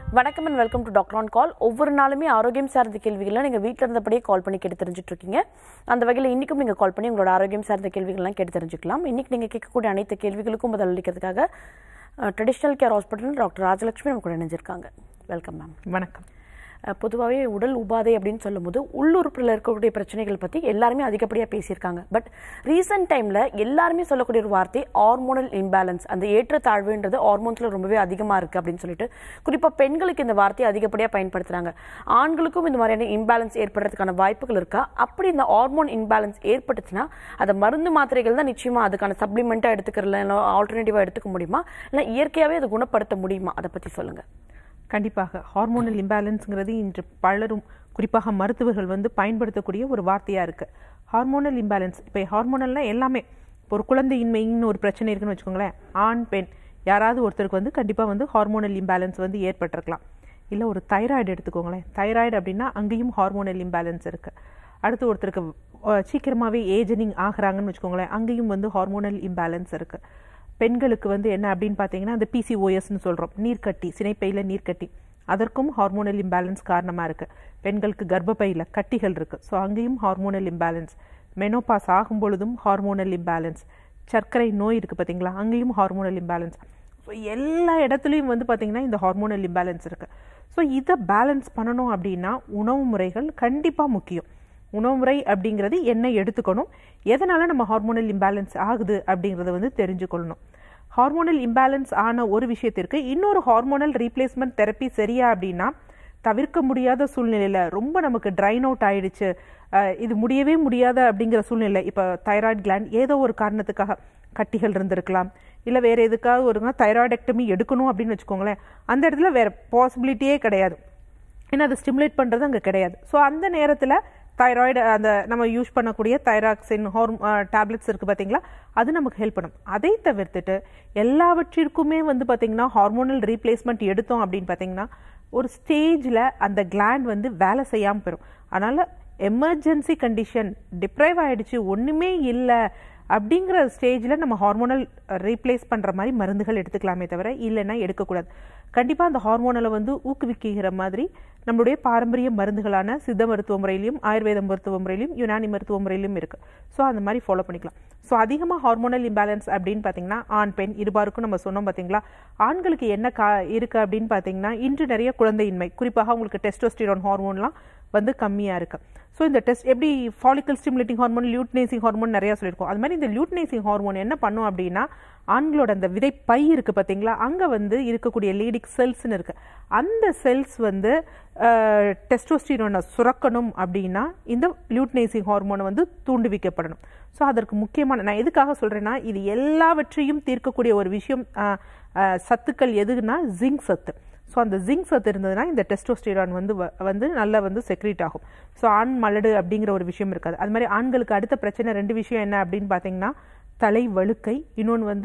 வணக்கம் and welcome to doctor on call ஒவ்வொரு நாளுமே ஆரோக்கியம் சார்ந்த கேள்விகளை நீங்கள் வீட்டில் இருந்தபடியே கால் பண்ணி கேட்டு தெரிஞ்சுட்டு இருக்கீங்க அந்த வகையில் இன்றைக்கும் நீங்கள் கால் பண்ணி உங்களோட ஆரோக்கியம் சார்ந்த கேள்விகள்லாம் கேட்டு தெரிஞ்சுக்கலாம் இன்றைக்கி நீங்கள் கேட்கக்கூடிய அனைத்து கேள்விகளுக்கும் பதில் அளிக்கிறதுக்காக traditional care hospital doctor Rajalakshmi நம்ம கூட இணைஞ்சிருக்காங்க வெல்கம் மேம் வணக்கம் பொதுவாகவே உடல் உபாதை அப்படின்னு சொல்லும்போது உள்ளுறுப்பில் இருக்கக்கூடிய பிரச்சனைகள் பற்றி எல்லாருமே அதிகப்படியாக பேசியிருக்காங்க பட் ரீசெண்ட் டைமில் எல்லாருமே சொல்லக்கூடிய ஒரு வார்த்தை ஹார்மோனல் இம்பேலன்ஸ் அந்த ஏற்றத்தாழ்வுன்றது ஹார்மோன்ஸில் ரொம்பவே அதிகமாக இருக்குது அப்படின்னு சொல்லிட்டு குறிப்பாக பெண்களுக்கு இந்த வார்த்தையை அதிகப்படியாக பயன்படுத்துகிறாங்க ஆண்களுக்கும் இந்த மாதிரியான இம்பேலன்ஸ் ஏற்படுறதுக்கான வாய்ப்புகள் இருக்கா அப்படி இந்த ஹார்மோன் இம்பேலன்ஸ் ஏற்பட்டுச்சுன்னா அதை மருந்து மாத்திரைகள் தான் நிச்சயமாக அதுக்கான சப்ளிமெண்ட்டாக எடுத்துக்கிறல இல்லை ஆல்டர்னேட்டிவாக எடுத்துக்க முடியுமா இல்லை இயற்கையாகவே அதை குணப்படுத்த முடியுமா அதை பற்றி சொல்லுங்கள் கண்டிப்பாக ஹார்மோனல் இம்பேலன்ஸுங்கிறது இன்று பலரும் குறிப்பாக மருத்துவர்கள் வந்து பயன்படுத்தக்கூடிய ஒரு வார்த்தையாக இருக்குது ஹார்மோனல் இம்பேலன்ஸ் இப்போ ஹார்மோனல்னா எல்லாமே இப்போ ஒரு குழந்தையின்மைன்னு ஒரு பிரச்சனை இருக்குன்னு வச்சுக்கோங்களேன் ஆண் பெண் யாராவது ஒருத்தருக்கு வந்து கண்டிப்பாக வந்து ஹார்மோனல் இம்பேலன்ஸ் வந்து ஏற்பட்டிருக்கலாம் இல்லை ஒரு தைராய்டு எடுத்துக்கோங்களேன் தைராய்டு அப்படின்னா அங்கேயும் ஹார்மோனல் இம்பேலன்ஸ் இருக்குது அடுத்து ஒருத்தருக்கு அஹ், சீக்கிரமாகவே ஏஜனிங் ஆகுறாங்கன்னு வச்சுக்கோங்களேன் அங்கேயும் வந்து ஹார்மோனல் இம்பேலன்ஸ் இருக்குது பெண்களுக்கு வந்து என்ன அப்படின்னு பார்த்தீங்கன்னா அந்த பிசிஓஎஸ்னு சொல்கிறோம் நீர்க்கட்டி சினைப்பையில் நீர்க்கட்டி அதற்கும் ஹார்மோனல் இம்பேலன்ஸ் காரணமாக இருக்குது பெண்களுக்கு கர்ப்பப்பையில் கட்டிகள் இருக்குது ஸோ அங்கேயும் ஹார்மோனல் இம்பேலன்ஸ் மெனோபாஸ் ஆகும் பொழுதும் ஹார்மோனல் இம்பேலன்ஸ் சர்க்கரை நோய் இருக்குது பார்த்தீங்களா அங்கேயும் ஹார்மோனல் இம்பேலன்ஸ் ஸோ எல்லா இடத்துலையும் வந்து பார்த்தீங்கன்னா இந்த ஹார்மோனல் இம்பேலன்ஸ் இருக்குது ஸோ இதை பேலன்ஸ் பண்ணணும் அப்படின்னா உணவு முறைகள் கண்டிப்பாக முக்கியம் உணவு முறை அப்படிங்கிறது என்ன எடுத்துக்கணும் எதனால நம்ம ஹார்மோனல் இம்பேலன்ஸ் ஆகுது அப்படிங்கிறத வந்து தெரிஞ்சுக்கொள்ளணும் ஹார்மோனல் இம்பேலன்ஸ் ஆன ஒரு விஷயத்திற்கு இன்னொரு ஹார்மோனல் ரீப்ளேஸ்மெண்ட் தெரப்பி சரியா அப்படின்னா தவிர்க்க முடியாத சூழ்நிலையில் ரொம்ப நமக்கு ட்ரைன் அவுட் ஆயிடுச்சு அஹ் இது முடியவே முடியாத அப்படிங்கிற சூழ்நிலை இப்போ தைராய்டு கிளாண்ட் ஏதோ ஒரு காரணத்துக்காக கட்டிகள் இருந்திருக்கலாம் இல்லை வேற எதுக்காக ஒரு தைராய்டெக்டமி எடுக்கணும் அப்படின்னு வச்சுக்கோங்களேன் அந்த இடத்துல வேற பாசிபிலிட்டியே கிடையாது ஏன்னா அது ஸ்டிமுலேட் பண்ணுறது அங்கே கிடையாது ஸோ அந்த நேரத்தில் தைராய்டு அந்த நம்ம யூஸ் பண்ணக்கூடிய தைராக்சின் ஹார்ம் டேப்லெட்ஸ் இருக்குது பார்த்தீங்களா அது நமக்கு ஹெல்ப் பண்ணும் அதை தவிர்த்துட்டு எல்லாவற்றிற்குமே வந்து பார்த்தீங்கன்னா ஹார்மோனல் ரீப்ளேஸ்மெண்ட் எடுத்தோம் அப்படின்னு பார்த்தீங்கன்னா ஒரு ஸ்டேஜில் அந்த கிளாண்ட் வந்து வேலை செய்யாமல் போயிடும் அதனால் எமர்ஜென்சி கண்டிஷன் டிப்ரைவ் ஆயிடுச்சு ஒன்றுமே இல்லை அப்படிங்கிற ஸ்டேஜில் நம்ம ஹார்மோனல் ரீப்ளேஸ் பண்ணுற மாதிரி மருந்துகள் எடுத்துக்கலாமே தவிர இல்லைன்னா எடுக்கக்கூடாது கண்டிப்பாக அந்த ஹார்மோனலை வந்து ஊக்குவிக்கிற மாதிரி நம்மளுடைய பாரம்பரிய மருந்துகளான சித்த மருத்துவ முறையிலையும் ஆயுர்வேத மருத்துவ முறையிலையும் யுனானி மருத்துவ முறையிலும் இருக்குது ஸோ அந்த மாதிரி ஃபாலோ பண்ணிக்கலாம் ஸோ அதிகமாக ஹார்மோனல் இம்பேலன்ஸ் அப்படின்னு பார்த்தீங்கன்னா ஆண் பெண் இருபாருக்கும் நம்ம சொன்னோம் பார்த்தீங்களா ஆண்களுக்கு என்ன கா இருக்குது அப்படின்னு பார்த்தீங்கன்னா இன்று நிறைய குழந்தையின்மை குறிப்பாக உங்களுக்கு டெஸ்டோஸ்டிரான் ஹார்மோன்லாம் வந்து கம்மியாக இருக்குது ஸோ இந்த டெஸ்ட் எப்படி follicle stimulating hormone luteinizing hormone நிறையா சொல்லியிருக்கோம் அது மாதிரி இந்த லியூட்னேசிங் ஹார்மோன் என்ன பண்ணும் அப்படின்னா ஆண்களோட அந்த விதை பை இருக்குது பார்த்தீங்களா அங்கே வந்து இருக்கக்கூடிய லீடிக் செல்ஸ்னு இருக்கு அந்த செல்ஸ் வந்து டெஸ்டோஸ்டிரோனை சுரக்கணும் அப்படின்னா இந்த லியூட்னேசிங் ஹார்மோனை வந்து தூண்டுவிக்கப்படணும் ஸோ அதற்கு முக்கியமான நான் எதுக்காக சொல்கிறேன்னா இது எல்லாவற்றையும் தீர்க்கக்கூடிய ஒரு விஷயம் அஹ், அஹ், சத்துக்கள் எதுன்னா ஜிங்க் சத்து ஸோ அந்த ஜிங்க் சத்து இருந்ததுன்னா இந்த டெஸ்டோஸ்டிரான் வந்து வ- வந்து நல்லா வந்து செக்ரீட் ஆகும் ஸோ ஆண் மலடு அப்படிங்கிற ஒரு விஷயம் இருக்காது அது மாதிரி ஆண்களுக்கு அடுத்த பிரச்சனை ரெண்டு விஷயம் என்ன அப்படின்னு பார்த்தீங்கன்னா தலை வழுக்கை இன்னொன்று வந்து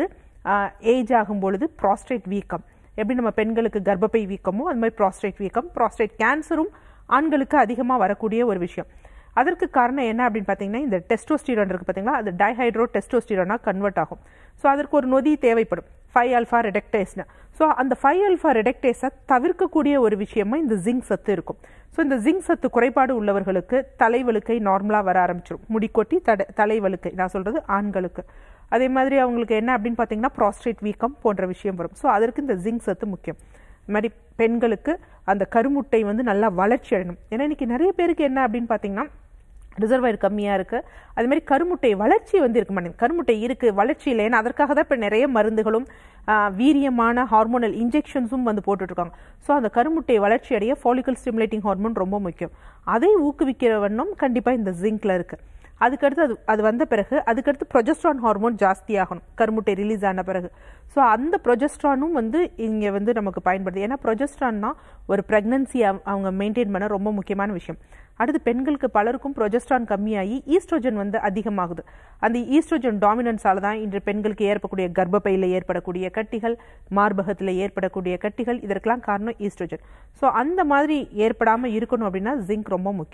ஏஜ் ஆகும் பொழுது ப்ராஸ்டேட் வீக்கம் எப்படி நம்ம பெண்களுக்கு கர்ப்பப்பை வீக்கமோ அது மாதிரி ப்ராஸ்டேட் வீக்கம் ப்ராஸ்டேட் கேன்சரும் ஆண்களுக்கு அதிகமாக வரக்கூடிய ஒரு விஷயம் அதற்கு காரணம் என்ன அப்படின்னு பார்த்தீங்கன்னா இந்த டெஸ்டோஸ்டிரான் இருக்குது பார்த்தீங்களா அது டைஹைட்ரோ டெஸ்டோஸ்டிரானாக கன்வெர்ட் ஆகும் ஸோ அதற்கு ஒரு நொதி தேவைப்படும் ஃபைவ் ஆல்ஃபா ரெடக்டேஸ்னு ஸோ அந்த ஃபைவ் ஆல்ஃபா ரெடக்டேஸை தவிர்க்கக்கூடிய ஒரு விஷயமா இந்த ஜிங்க் சத்து இருக்கும் ஸோ இந்த ஜிங்க் சத்து குறைபாடு உள்ளவர்களுக்கு தலைவழுக்கை நார்மலாக வர ஆரம்பிச்சிடும் முடி கொட்டி தட தலைவழுக்கை நான் சொல்கிறது ஆண்களுக்கு அதே மாதிரி அவங்களுக்கு என்ன அப்படின்னு பார்த்தீங்கன்னா ப்ராஸ்டேட் வீக்கம் போன்ற விஷயம் வரும் ஸோ அதற்கு இந்த ஜிங்க் சத்து முக்கியம் இது மாதிரி பெண்களுக்கு அந்த கருமுட்டை வந்து நல்லா வளர்ச்சி அடையணும் ஏன்னா இன்னைக்கு நிறைய பேருக்கு என்ன அப்படின்னு பார்த்தீங்கன்னா ரிசர்வாயர் கம்மியாக இருக்குது அது மாதிரி கருமுட்டை வளர்ச்சி வந்து இருக்க மாட்டேங்குது கருமுட்டை இருக்குது வளர்ச்சி இல்லை ஏன்னா அதற்காக தான் இப்போ நிறைய மருந்துகளும் ஆ, வீரியமான ஹார்மோனல் இன்ஜெக்ஷன்ஸும் வந்து போட்டுட்ருக்காங்க ஸோ அந்த கருமுட்டை வளர்ச்சி அடைய ஃபாலிக்கல் ஸ்டிமுலேட்டிங் ஹார்மோன் ரொம்ப முக்கியம் அதை ஊக்குவிக்கிற வண்ணம் கண்டிப்பாக இந்த ஜிங்க்ல இருக்குது அதுக்கடுத்து அது அது வந்த பிறகு அதுக்கடுத்து ப்ரொஜெஸ்ட்ரான் ஹார்மோன் ஜாஸ்தியாகணும் கருமுட்டை ரிலீஸ் ஆன பிறகு ஸோ அந்த ப்ரொஜெஸ்ட்ரானும் வந்து இங்கே வந்து நமக்கு பயன்படுது ஏன்னா ப்ரொஜெஸ்ட்ரான்னா ஒரு ப்ரெக்னன்சி அவங்க மெயின்டைன் பண்ண ரொம்ப முக்கியமான விஷயம் அடுத்து பெண்களுக்கு பலருக்கும் ப்ரொஜெஸ்ட்ரான் கம்மியாகி ஈஸ்ட்ரோஜன் வந்து அதிகமாகுது அந்த ஈஸ்ட்ரோஜன் டாமினன்ஸால தான் இன்று பெண்களுக்கு ஏற்படக்கூடிய கர்ப்பப்பையில் ஏற்படக்கூடிய கட்டிகள் மார்பகத்தில் ஏற்படக்கூடிய கட்டிகள் இதற்கெல்லாம் காரணம் ஈஸ்ட்ரோஜன் ஸோ அந்த மாதிரி ஏற்படாமல் இருக்கணும் அப்படின்னா ஜிங்க் ரொம்ப முக்கியம்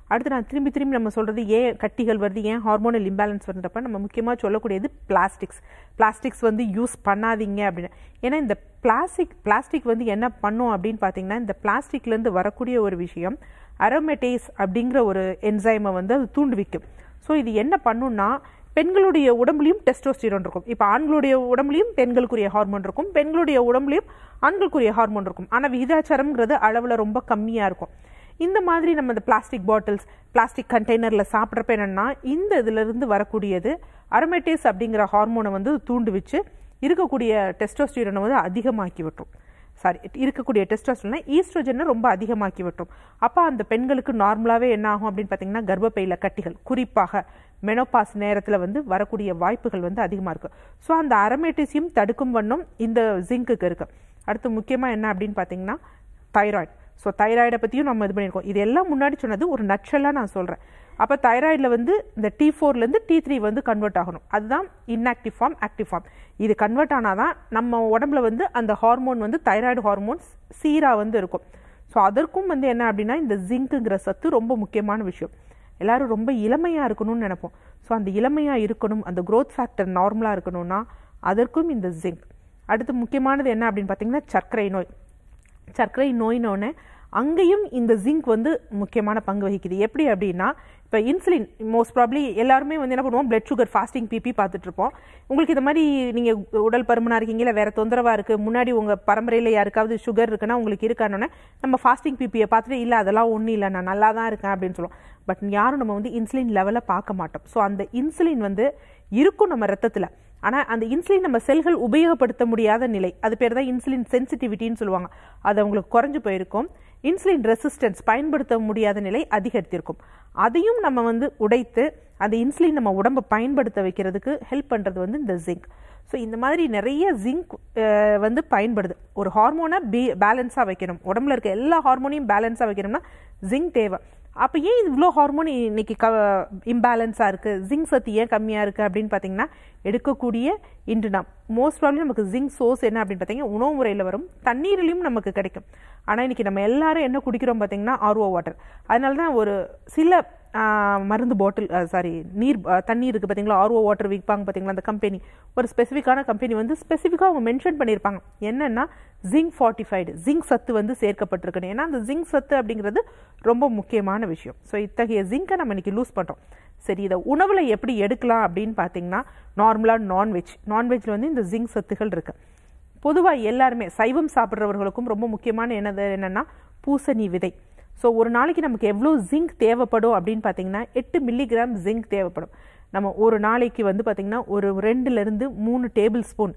அடுத்து நான் திரும்பி திரும்பி நம்ம சொல்றது ஏன் கட்டிகள் வருது ஏன் ஹார்மோனல் இம்பேலன்ஸ் வருதுன்றப்ப நம்ம முக்கியமாக சொல்லக்கூடியது பிளாஸ்டிக்ஸ் பிளாஸ்டிக்ஸ் வந்து யூஸ் பண்ணாதீங்க அப்படின்னு ஏன்னா இந்த பிளாஸ்டிக் பிளாஸ்டிக் வந்து என்ன பண்ணும் அப்படின்னு பார்த்தீங்கன்னா இந்த பிளாஸ்டிக்லேருந்து வரக்கூடிய ஒரு விஷயம் அரோமேட்டேஸ் அப்படிங்கிற ஒரு என்சைமை வந்து அது தூண்டுவிக்கும் ஸோ இது என்ன பண்ணுன்னா பெண்களுடைய உடம்புலையும் டெஸ்டோஸ்டிரோன் இருக்கும் இப்போ ஆண்களுடைய உடம்புலையும் பெண்களுக்குரிய ஹார்மோன் இருக்கும் பெண்களுடைய உடம்புலையும் ஆண்களுக்குரிய ஹார்மோன் இருக்கும் ஆனால் விகிதாச்சாரம்ங்கிறது அளவில் ரொம்ப கம்மியாக இருக்கும் இந்த மாதிரி நம்ம இந்த பிளாஸ்டிக் பாட்டில்ஸ் பிளாஸ்டிக் கண்டெய்னரில் சாப்பிட்றப்ப என்னென்னா இந்த இதிலிருந்து வரக்கூடியது அரோமேட்டேஸ் அப்படிங்கிற ஹார்மோனை வந்து தூண்டுவிச்சு இருக்கக்கூடிய டெஸ்டோஸ்டிரோனை வந்து அதிகமாக்கி விட்டுரும் சாரி இருக்கக்கூடிய டெஸ்டோஸ்டரோனை ஈஸ்ட்ரோஜனை ரொம்ப அதிகமாக்கி விட்டுரும் அப்போ அந்த பெண்களுக்கு நார்மலாகவே என்ன ஆகும் அப்படின்னு பார்த்தீங்கன்னா கர்ப்பப்பையில் கட்டிகள் குறிப்பாக மெனோபாஸ் நேரத்தில் வந்து வரக்கூடிய வாய்ப்புகள் வந்து அதிகமாக இருக்குது ஸோ அந்த அரமேட்டிஸையும் தடுக்கும் வண்ணம் இந்த ஜிங்க்குக்கு இருக்கு அடுத்து முக்கியமாக என்ன அப்படின்னு பார்த்தீங்கன்னா தைராய்டு ஸோ தைராய்டை பற்றியும் நம்ம இது பண்ணியிருக்கோம் இது எல்லாம் முன்னாடி சொன்னது ஒரு நட்சலாக நான் சொல்கிறேன் அப்போ தைராய்டில் வந்து இந்த டி ஃபோர்லேருந்து டி த்ரீ வந்து கன்வெர்ட் ஆகணும் அதுதான் இன்ஆக்டிவ் ஃபார்ம் ஆக்டிவ் ஃபார்ம் இது கன்வெர்ட் ஆனால் தான் நம்ம உடம்புல வந்து அந்த ஹார்மோன் வந்து தைராய்டு ஹார்மோன்ஸ் சீராக வந்து இருக்கும் ஸோ அதற்கும் வந்து என்ன அப்படின்னா இந்த ஜிங்க்குங்கிற சத்து ரொம்ப முக்கியமான விஷயம் எல்லாரும் ரொம்ப இளமையாக இருக்கணும்னு நினைப்போம் ஸோ அந்த இளமையாக இருக்கணும் அந்த க்ரோத் ஃபேக்டர் நார்மலாக இருக்கணும்னா அதற்கும் இந்த ஜிங்க் அடுத்து முக்கியமானது என்ன அப்படின்னு பார்த்தீங்கன்னா சர்க்கரை நோய் சர்க்கரை நோயினோடனே அங்கேயும் இந்த ஜிங்க் வந்து முக்கியமான பங்கு வகிக்குது எப்படி அப்படின்னா இப்போ இன்சுலின் மோஸ்ட் ப்ராப்ளி எல்லாருமே வந்து என்ன பண்ணுவோம் பிளட் சுகர் ஃபாஸ்டிங் பிபி பார்த்துட்டு இருப்போம் உங்களுக்கு இந்த மாதிரி நீங்கள் உடல் பருமனாக இருக்கீங்க இல்லை வேற தொந்தரவாக இருக்குது முன்னாடி உங்கள் பரம்பரையில் யாருக்காவது சுகர் இருக்குன்னா உங்களுக்கு இருக்கானோன்னே நம்ம ஃபாஸ்டிங் பிபியை பார்த்துட்டு இல்லை அதெல்லாம் ஒன்றும் இல்லை நான் நல்லா தான் இருக்கேன் அப்படின்னு சொல்லுவோம் பட் யாரும் நம்ம வந்து இன்சுலின் லெவலை பார்க்க மாட்டோம் ஸோ அந்த இன்சுலின் வந்து இருக்கும் நம்ம ரத்தத்தில் ஆனால் அந்த இன்சுலின் நம்ம செல்கள் உபயோகப்படுத்த முடியாத நிலை அது பேர் தான் இன்சுலின் சென்சிட்டிவிட்டின்னு சொல்லுவாங்க அது அவங்களுக்கு குறைஞ்சு போயிருக்கும் இன்சுலின் ரெசிஸ்டன்ஸ் பயன்படுத்த முடியாத நிலை அதிகரித்திருக்கும் அதையும் நம்ம வந்து உடைத்து அந்த இன்சுலின் நம்ம உடம்பை பயன்படுத்த வைக்கிறதுக்கு ஹெல்ப் பண்ணுறது வந்து இந்த ஜிங்க் ஸோ இந்த மாதிரி நிறைய ஜிங்க் வந்து பயன்படுது ஒரு ஹார்மோனை பி பேலன்ஸாக வைக்கணும் உடம்புல இருக்க எல்லா ஹார்மோனையும் பேலன்ஸாக வைக்கணும்னா ஜிங்க் தேவை அப்போ ஏன் இவ்வளோ ஹார்மோன் இன்னைக்கு க இம்பேலன்ஸாக இருக்குது ஜிங்க் சத்து ஏன் கம்மியாக இருக்குது அப்படின்னு பார்த்தீங்கன்னா எடுக்கக்கூடிய இன்று நாம் மோஸ்ட் ப்ராப்ளம் நமக்கு ஜிங்க் சோர்ஸ் என்ன அப்படின்னு பார்த்தீங்கன்னா உணவு முறையில் வரும் தண்ணீரிலையும் நமக்கு கிடைக்கும் ஆனால் இன்னைக்கு நம்ம எல்லாரும் என்ன குடிக்கிறோம் பார்த்தீங்கன்னா ஆர்ஓ வாட்டர் அதனால தான் ஒரு சில மருந்து பாட்டில் சாரி நீர் தண்ணீர் இருக்குது பார்த்தீங்களா ஆர்ஓ வாட்டர் விற்பாங்க பார்த்தீங்களா அந்த கம்பெனி ஒரு ஸ்பெசிஃபிக்கான கம்பெனி வந்து ஸ்பெசிஃபிக்காக அவங்க மென்ஷன் பண்ணியிருப்பாங்க என்னென்னா ஜிங்க் ஃபார்ட்டிஃபைடு ஜிங்க் சத்து வந்து சேர்க்கப்பட்டிருக்குன்னு ஏன்னா அந்த ஜிங்க் சத்து அப்படிங்கிறது ரொம்ப முக்கியமான விஷயம் ஸோ இத்தகைய ஜிங்கை நம்ம இன்னைக்கு லூஸ் பண்ணுறோம் சரி இதை உணவில் எப்படி எடுக்கலாம் அப்படின்னு பார்த்தீங்கன்னா நார்மலாக நான்வெஜ் நான்வெஜ்ல வந்து இந்த ஜிங்க் சத்துகள் இருக்குது பொதுவாக எல்லாருமே சைவம் சாப்பிட்றவர்களுக்கும் ரொம்ப முக்கியமான என்னது என்னென்னா பூசணி விதை ஸோ ஒரு நாளைக்கு நமக்கு எவ்வளோ ஜிங்க் தேவைப்படும் அப்படின்னு பார்த்தீங்கன்னா எட்டு மில்லிகிராம் ஜிங்க் தேவைப்படும் நம்ம ஒரு நாளைக்கு வந்து பார்த்திங்கன்னா ஒரு ரெண்டுலேருந்து மூணு டேபிள் ஸ்பூன்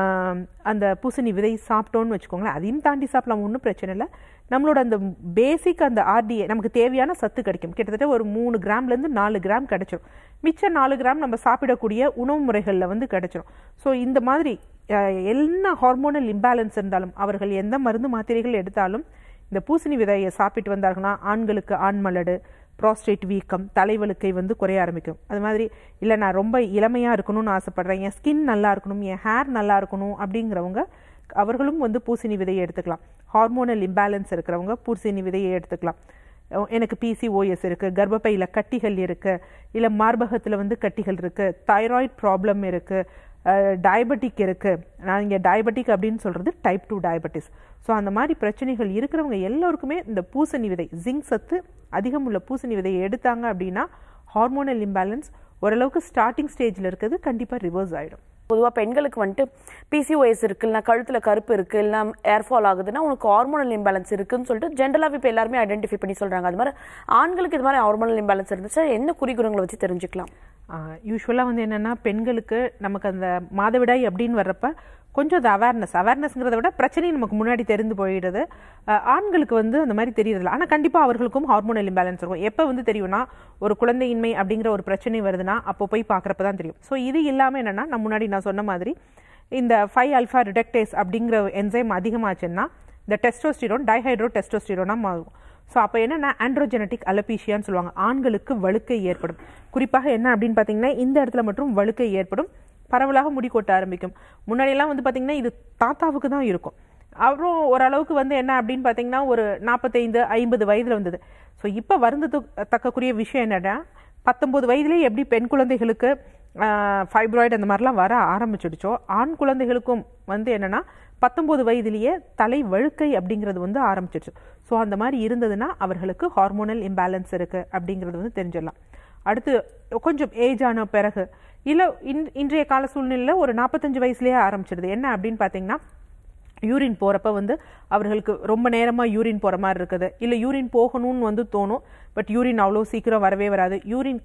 அந்த பூசணி விதை சாப்பிட்டோன்னு வச்சுக்கோங்களேன் அதையும் தாண்டி சாப்பிடலாம் ஒன்றும் பிரச்சனை இல்லை நம்மளோட அந்த பேசிக் அந்த ஆர்டிஏ நமக்கு தேவையான சத்து கிடைக்கும் கிட்டத்தட்ட ஒரு மூணு கிராம்லேருந்து நாலு கிராம் கிடைச்சிரும் மிச்சம் நாலு கிராம் நம்ம சாப்பிடக்கூடிய உணவு முறைகளில் வந்து கிடைச்சிரும் ஸோ இந்த மாதிரி என்ன ஹார்மோனல் இம்பேலன்ஸ் இருந்தாலும் அவர்கள் எந்த மருந்து மாத்திரைகள் எடுத்தாலும் இந்த பூசணி விதையை சாப்பிட்டு வந்தார்கள்னா ஆண்களுக்கு ஆண்மலடு ப்ராஸ்டேட் வீக்கம் தலைவலுக்கை வந்து குறைய ஆரம்பிக்கும் அது மாதிரி இல்லை நான் ரொம்ப இளமையாக இருக்கணும்னு ஆசைப்படுறேன் என் ஸ்கின் நல்லா இருக்கணும் என் ஹேர் நல்லா இருக்கணும் அப்படிங்கிறவங்க அவர்களும் வந்து பூசணி விதையை எடுத்துக்கலாம் ஹார்மோனல் இம்பேலன்ஸ் இருக்கிறவங்க பூசணி விதையை எடுத்துக்கலாம் எனக்கு பிசிஓஎஸ் இருக்குது கர்ப்பப்பையில் கட்டிகள் இருக்குது இல்லை மார்பகத்தில் வந்து கட்டிகள் இருக்குது தைராய்டு ப்ராப்ளம் இருக்குது டயபெட்டிக் இருக்குது நான் இங்கே டயபெட்டிக் அப்படின்னு சொல்கிறது டைப் டூ டயபெட்டிஸ் ஸோ அந்த மாதிரி பிரச்சனைகள் இருக்கிறவங்க எல்லோருக்குமே இந்த பூசணி விதை ஜிங்க் சத்து அதிகம் உள்ள பூசணி விதையை எடுத்தாங்க அப்படின்னா ஹார்மோனல் இம்பேலன்ஸ் ஓரளவுக்கு ஸ்டார்டிங் ஸ்டேஜில் இருக்கிறது கண்டிப்பாக ரிவர்ஸ் ஆகிடும் பொதுவாக பெண்களுக்கு வந்துட்டு பிசிஓஎஸ் இருக்கு இல்லைனா கழுத்தில் கருப்பு இருக்கு இல்லைனா ஏர்ஃபால் ஆகுதுன்னா உனக்கு ஹார்மோனல் இம்பேலன்ஸ் இருக்குன்னு சொல்லிட்டு ஜென்ரலாக இப்போ எல்லாருமே ஐடென்டிஃபை பண்ணி சொல்கிறாங்க அது மாதிரி ஆண்களுக்கு இது மாதிரி ஹார்மோனல் இம்பேலன்ஸ் இருந்துச்சு என்ன குறிகுணங்களை வச்சு தெரிஞ்சுக்கலாம் யூஸ்வலாக வந்து என்னென்னா பெண்களுக்கு நமக்கு அந்த மாதவிடாய் அப்படின்னு வர்றப்ப கொஞ்சம் அது அவேர்னஸ் அவேர்னஸ்ங்கிறத விட பிரச்சனை நமக்கு முன்னாடி தெரிந்து போயிடுது ஆண்களுக்கு வந்து அந்த மாதிரி தெரியறதில்ல ஆனால் கண்டிப்பாக அவர்களுக்கும் ஹார்மோனல் இம்பேலன்ஸ் இருக்கும் எப்போ வந்து தெரியும்னா ஒரு குழந்தையின்மை அப்படிங்கிற ஒரு பிரச்சனை வருதுன்னா அப்போ போய் பார்க்குறப்ப தான் தெரியும் ஸோ இது இல்லாமல் என்னென்னா நான் முன்னாடி நான் சொன்ன மாதிரி இந்த ஃபைவ் அல்ஃபா ரிடக்டேஸ் அப்படிங்கிற என்சைம் அதிகமாச்சுன்னா இந்த டெஸ்டோஸ்டிரோன் டைஹைட்ரோ டெஸ்டோஸ்டிரோனாக மாறும் ஸோ அப்போ என்னென்னா ஆண்ட்ரோஜெனட்டிக் அலபீஷியான்னு சொல்லுவாங்க ஆண்களுக்கு வழுக்கை ஏற்படும் குறிப்பாக என்ன அப்படின்னு பார்த்தீங்கன்னா இந்த இடத்துல மட்டும் வழுக்கை ஏற்படும் பரவலாக முடி கொட்ட ஆரம்பிக்கும் முன்னாடியெல்லாம் வந்து பார்த்தீங்கன்னா இது தாத்தாவுக்கு தான் இருக்கும் அப்புறம் ஓரளவுக்கு வந்து என்ன அப்படின்னு பார்த்தீங்கன்னா ஒரு நாற்பத்தைந்து ஐம்பது வயதில் வந்தது ஸோ இப்போ வருந்தது தக்கக்கூடிய விஷயம் என்னன்னா பத்தொன்பது வயதிலே எப்படி பெண் குழந்தைகளுக்கு ஃபைப்ராய்டு அந்த மாதிரிலாம் வர ஆரம்பிச்சிடுச்சோ ஆண் குழந்தைகளுக்கும் வந்து என்னன்னா பத்தொன்பது வயதிலேயே தலை வழுக்கை அப்படிங்கிறது வந்து ஆரம்பிச்சிடுச்சு ஸோ அந்த மாதிரி இருந்ததுன்னா அவர்களுக்கு ஹார்மோனல் இம்பேலன்ஸ் இருக்கு அப்படிங்கிறது வந்து தெரிஞ்சிடலாம் அடுத்து கொஞ்சம் ஏஜ் ஆன பிறகு இல்லை இன் இன்றைய கால சூழ்நிலையில் ஒரு நாற்பத்தஞ்சு வயசுலேயே ஆரம்பிச்சிடுது என்ன அப்படின்னு பார்த்தீங்கன்னா யூரின் போகிறப்ப வந்து அவர்களுக்கு ரொம்ப நேரமாக யூரின் போகிற மாதிரி இருக்குது இல்லை யூரின் போகணும்னு வந்து தோணும் பட் யூரின் அவ்வளோ சீக்கிரம் வரவே வராது யூரின்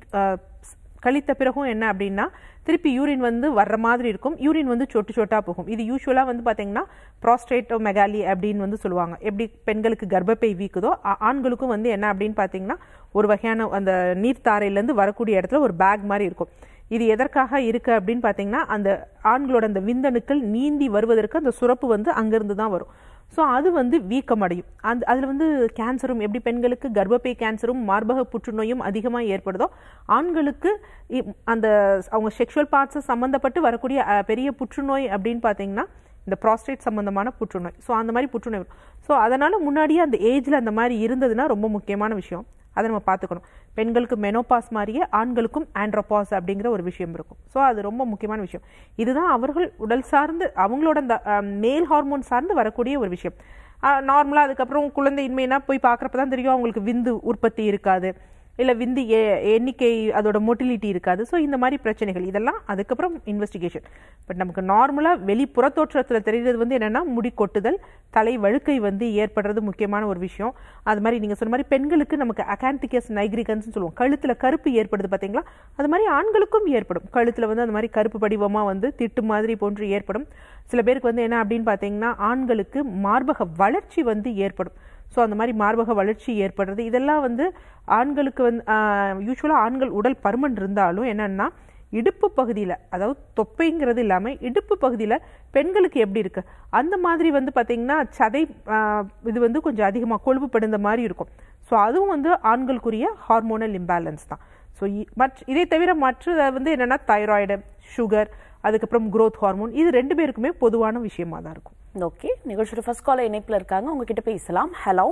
கழித்த பிறகும் என்ன அப்படின்னா திருப்பி யூரின் வந்து வர்ற மாதிரி இருக்கும் யூரின் வந்து சொட்டு சொட்டா போகும் இது யூஸ்வலாக வந்து பார்த்தீங்கன்னா ப்ராஸ்ட்ரேட்டோ மெகாலி அப்படின்னு வந்து சொல்லுவாங்க எப்படி பெண்களுக்கு கர்ப்பப்பை வீக்குதோ ஆ- ஆண்களுக்கும் வந்து என்ன அப்படின்னு பார்த்தீங்கன்னா ஒரு வகையான அந்த நீர்த்தாரையிலேருந்து வரக்கூடிய இடத்துல ஒரு பேக் மாதிரி இருக்கும் இது எதற்காக இருக்கு அப்படின்னு பார்த்தீங்கன்னா அந்த ஆண்களோட அந்த விந்தணுக்கள் நீந்தி வருவதற்கு அந்த சுரப்பு வந்து அங்கிருந்து தான் வரும் ஸோ அது வந்து வீக்கமடையும் அந்த அதில் வந்து கேன்சரும் எப்படி பெண்களுக்கு கர்ப்பப்பை கேன்சரும் மார்பக புற்றுநோயும் அதிகமாக ஏற்படுதோ ஆண்களுக்கு இ- அந்த அவங்க செக்ஷுவல் பார்ட்ஸ் சம்மந்தப்பட்டு வரக்கூடிய அஹ், பெரிய புற்றுநோய் அப்படின்னு பார்த்தீங்கன்னா இந்த ப்ராஸ்டேட் சம்பந்தமான புற்றுநோய் ஸோ அந்த மாதிரி புற்றுநோய் ஸோ அதனால முன்னாடியே அந்த ஏஜ்ல அந்த மாதிரி இருந்ததுன்னா ரொம்ப முக்கியமான விஷயம் அதை நம்ம பார்த்துக்கணும் பெண்களுக்கு மெனோபாஸ் மாதிரியே ஆண்களுக்கும் ஆண்ட்ரோபாஸ் அப்படிங்கிற ஒரு விஷயம் இருக்கும் ஸோ அது ரொம்ப முக்கியமான விஷயம் இதுதான் அவர்கள் உடல் சார்ந்து அவங்களோட அந்த மேல் ஹார்மோன் சார்ந்து வரக்கூடிய ஒரு விஷயம் நார்மலாக அதுக்கப்புறம் குழந்தையின்மைனா போய் பார்க்குறப்ப தான் தெரியும் அவங்களுக்கு விந்து உற்பத்தி இருக்காது இல்லை விந்து எ- எண்ணிக்கை அதோட மொட்டிலிட்டி இருக்காது ஸோ இந்த மாதிரி பிரச்சனைகள் இதெல்லாம் அதுக்கப்புறம் இன்வெஸ்டிகேஷன் பட் நமக்கு நார்மலாக வெளிப்புற தோற்றத்தில் தெரிகிறது வந்து என்னென்னா முடி கொட்டுதல் தலை வழுக்கை வந்து ஏற்படுறது முக்கியமான ஒரு விஷயம் அது மாதிரி நீங்கள் சொன்ன மாதிரி பெண்களுக்கு நமக்கு அகான்டிகஸ் நைக்ரிகன்ஸ் சொல்லுவோம் கழுத்தில் கருப்பு ஏற்படுது பார்த்தீங்களா அது மாதிரி ஆண்களுக்கும் ஏற்படும் கழுத்தில் வந்து அந்த மாதிரி கருப்பு படிவமாக வந்து திட்டு மாதிரி போன்று ஏற்படும் சில பேருக்கு வந்து என்ன அப்படின்னு பார்த்தீங்கன்னா ஆண்களுக்கு மார்பக வளர்ச்சி வந்து ஏற்படும் ஸோ அந்த மாதிரி மார்பக வளர்ச்சி ஏற்படுறது இதெல்லாம் வந்து ஆண்களுக்கு வந்து யூஸ்வலாக ஆண்கள் உடல் பருமன் இருந்தாலும் என்னன்னா இடுப்பு பகுதியில் அதாவது தொப்பைங்கிறது இல்லாமல் இடுப்பு பகுதியில் பெண்களுக்கு எப்படி இருக்கு அந்த மாதிரி வந்து பார்த்தீங்கன்னா சதை ஆஹ், இது வந்து கொஞ்சம் அதிகமாக கொழுப்பு படுந்த மாதிரி இருக்கும் ஸோ அதுவும் வந்து ஆண்களுக்குரிய ஹார்மோனல் இம்பேலன்ஸ் தான் ஸோ மற்ற இதை தவிர மற்ற வந்து என்னென்னா தைராய்டு சுகர் அதுக்கப்புறம் growth ஹார்மோன் இது ரெண்டு பேருக்குமே பொதுவான விஷயமா தான் இருக்கும் ஓகே நிகழ்ச்சியோட ஃபர்ஸ்ட் காலர் இணைப்புல இருக்காங்க உங்ககிட்ட பேசலாம் hello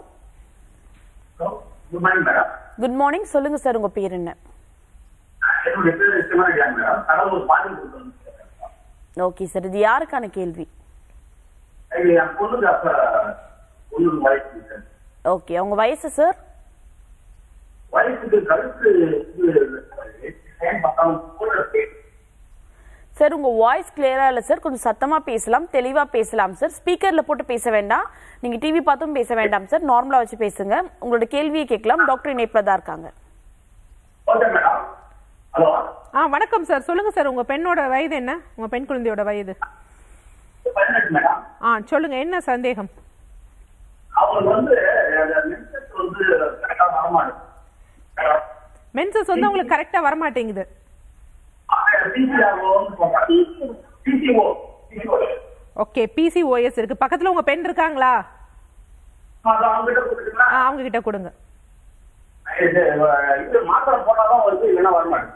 good morning madam good morning சொல்லுங்க சார் உங்க பேர் என்ன என்னுடைய பேர் சிவராஜாங்க மேடம் கடலூர் பாதி கொடுத்து ஓகே சார் இது யாருக்கான கேள்வி என் பொண்ணுக்கு அப்ப ஒண்ணு வயசு சார் ஓகே உங்க வயசு சார் வயசுக்கு கழுத்து இது ஏன் பார்த்தாலும் கூட இருக்கு. சார் உங்க வாய்ஸ் கிளியரா இல்ல சார் கொஞ்சம் சத்தமா பேசலாம் தெளிவா பேசலாம் சார் ஸ்பீக்கர்ல போட்டு பேச வேண்டாம் நீங்க டிவி பார்த்தும் பேச வேண்டாம் சார் நார்மலா வச்சு பேசுங்க உங்களோட கேள்வியை கேட்கலாம் டாக்டர் இணைப்புல தான் இருக்காங்க ஓகே மேடம் ஹலோ ஆ வணக்கம் சார் சொல்லுங்க சார் உங்க பெண்ணோட வயது என்ன உங்க பெண் குழந்தையோட வயது பதினெட்டு மேடம் ஆ சொல்லுங்க என்ன சந்தேகம் அவங்களுக்கு வந்து மென்சஸ் வந்து கரெக்டா வரமாட்டேன் மென்சஸ் வந்து உங்களுக்கு கரெக்டா வரமாட்டேங்குது பிசிஆர்ஓன்னு சொல்றாங்க பிசிஓ பிசிஓ ஓகே பிசிஓஎஸ் இருக்கு பக்கத்துல உங்க பெண் இருக்காங்களா அது அவங்ககிட்ட கொடுத்துக்கலாம் ஆ அவங்க கிட்ட கொடுங்க இது அஹ், இது மாத்திரை போட்டாதான் வருது இல்லைன்னா வரமாட்டேன்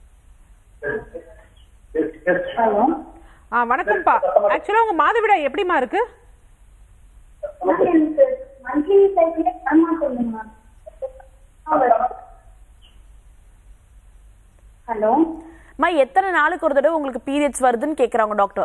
ஹலோ ஆ வணக்கம்ப்பா ஆக்சுவலா உங்க மாதவிடாய் எப்படிமா இருக்கு எனக்கு மந்த்லி சைக்கிளே வரமாட்டேங்குது மேம் ஹலோ அம்மா எத்தனை நாளுக்கு ஒரு தடவை உங்களுக்கு பீரியட்ஸ் வருதுன்னு கேக்குறாங்க டாக்டர்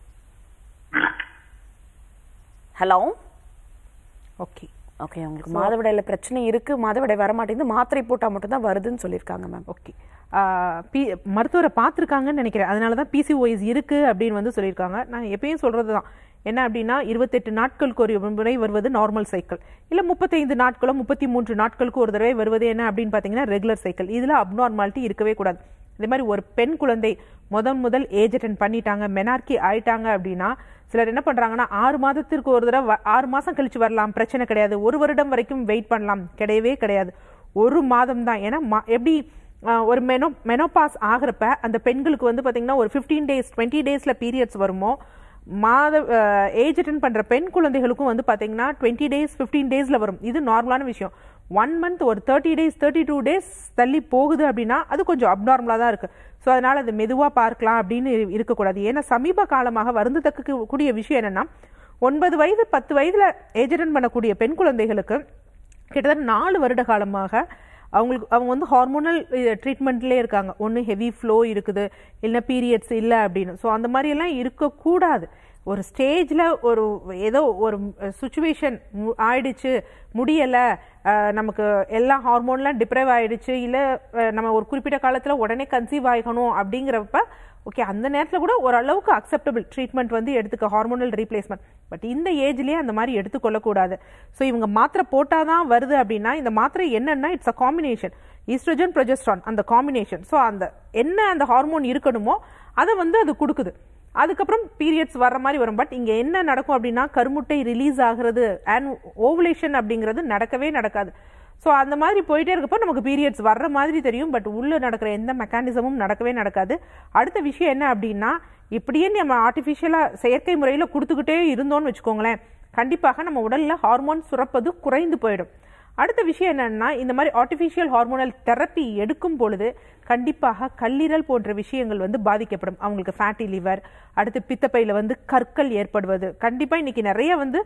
ஹலோ ஓகே ஓகே உங்களுக்கு மாதவிடாயில பிரச்சனை இருக்கு மாதவிடாய் வர மாட்டேங்குது மாத்திரை போட்டா மட்டும் தான் வருதுன்னு சொல்லியிருக்காங்க மேம் ஓகே பி மருத்துவரை பார்த்துருக்காங்கன்னு நினைக்கிறேன் அதனால தான் பிசிஓஎஸ் இருக்கு அப்படின்னு வந்து சொல்லியிருக்காங்க நான் எப்பயும் சொல்றது தான் என்ன அப்படின்னா இருபத்தெட்டு நாட்களுக்கு ஒரு முறை வருவது நார்மல் சைக்கிள் இல்லை முப்பத்தைந்து நாட்களோ முப்பத்தி மூன்று நாட்களுக்கு ஒரு தடவை வருவது என்ன அப்படின்னு பார்த்தீங்கன்னா ரெகுலர் சைக்கிள் இதில் அப்நார்மாலிட்டி இருக்கவே கூடாது இதே மாதிரி ஒரு பெண் குழந்தை முதன் முதல் ஏஜ் அட்டன் பண்ணிட்டாங்க மெனார்கி ஆயிட்டாங்க அப்படின்னா சிலர் என்ன பண்றாங்கன்னா ஆறு மாதத்திற்கு ஒரு தடவை வ- ஆறு மாசம் கழிச்சு வரலாம் பிரச்சனை கிடையாது ஒரு வருடம் வரைக்கும் வெயிட் பண்ணலாம் கிடையவே கிடையாது ஒரு மாதம் தான் ஏன்னா மா- எப்படி ஆஹ், ஒரு மெனோ மெனோபாஸ் ஆகிறப்ப அந்த பெண்களுக்கு வந்து பாத்தீங்கன்னா ஒரு ஃபிஃப்டீன் டேஸ் டுவெண்ட்டி டேஸ்ல பீரியட்ஸ் வருமோ மாத ஏஜ் அட்டன் பண்ற பெண் குழந்தைகளுக்கும் வந்து பாத்தீங்கன்னா டுவெண்ட்டி டேஸ் ஃபிஃப்டீன் டேஸ்ல வரும் இது நார்மலான விஷயம் ஒன் மந்த் ஒரு thirty days thirty two days தள்ளி போகுது அப்படின்னா அது கொஞ்சம் அப்நார்மலாக தான் இருக்கு ஸோ அதனால அது மெதுவாக பார்க்கலாம் அப்படின்னு இரு- இருக்கக்கூடாது ஏன்னா சமீப காலமாக வருந்தத்தக்க கூடிய விஷயம் என்னன்னா ஒன்பது வயது பத்து வயதுல ஏஜ் அட்டன் பண்ணக்கூடிய பெண் குழந்தைகளுக்கு கிட்டத்தட்ட நாலு வருட காலமாக அவங்களுக்கு அவங்க வந்து ஹார்மோனல் ட்ரீட்மெண்ட்லேயே இருக்காங்க ஒன்று ஹெவி ஃப்ளோ இருக்குது இல்லைன்னா பீரியட்ஸ் இல்லை அப்படின்னு ஸோ அந்த மாதிரியெல்லாம் இருக்கக்கூடாது ஒரு ஸ்டேஜில் ஒரு ஏதோ ஒரு சுச்சுவேஷன் ஆயிடுச்சு முடியலை நமக்கு எல்லா ஹார்மோன்லாம் டிப்ரைவ் ஆயிடுச்சு இல்லை நம்ம ஒரு குறிப்பிட்ட காலத்தில் உடனே கன்சீவ் ஆகணும் அப்படிங்கிறப்ப ஓகே அந்த நேரத்தில் கூட ஓரளவுக்கு அக்செப்டபிள் ட்ரீட்மெண்ட் வந்து எடுத்துக்க ஹார்மோனல் ரீப்ளேஸ்மெண்ட் பட் இந்த ஏஜ்லேயே அந்த மாதிரி எடுத்துக்கொள்ளக்கூடாது ஸோ இவங்க மாத்திரை போட்டால் தான் வருது அப்படின்னா இந்த மாத்திரை என்னன்னா it's a combination estrogen progesterone அந்த காம்பினேஷன் ஸோ அந்த என்ன அந்த ஹார்மோன் இருக்கணுமோ அதை வந்து அது கொடுக்குது அதுக்கப்புறம் பீரியட்ஸ் வர்ற மாதிரி வரும் பட் இங்கே என்ன நடக்கும் அப்படின்னா கருமுட்டை ரிலீஸ் ஆகிறது அண்ட் ஓவுலேஷன் அப்படிங்கிறது நடக்கவே நடக்காது ஸோ அந்த மாதிரி போயிட்டே இருக்கப்போ நமக்கு பீரியட்ஸ் வர்ற மாதிரி தெரியும் பட் உள்ளே நடக்கிற எந்த மெக்கானிசமும் நடக்கவே நடக்காது அடுத்த விஷயம் என்ன அப்படின்னா இப்படியே நம்ம ஆர்டிஃபிஷியலாக செயற்கை முறையில் கொடுத்துக்கிட்டே இருந்தோம்னு வச்சுக்கோங்களேன் கண்டிப்பாக நம்ம உடலில் ஹார்மோன் சுரப்பது குறைந்து போயிடும் அடுத்த விஷயம் என்னன்னா இந்த மாதிரி ஆர்டிஃபிஷியல் ஹார்மோனல் தெரப்பி எடுக்கும் பொழுது கண்டிப்பாக கல்லீரல் போன்ற விஷயங்கள் வந்து பாதிக்கப்படும் அவங்களுக்கு ஃபேட்டி லிவர் அடுத்து பித்தப்பையில் வந்து கற்கள் ஏற்படுவது கண்டிப்பாக இன்னைக்கு நிறைய வந்து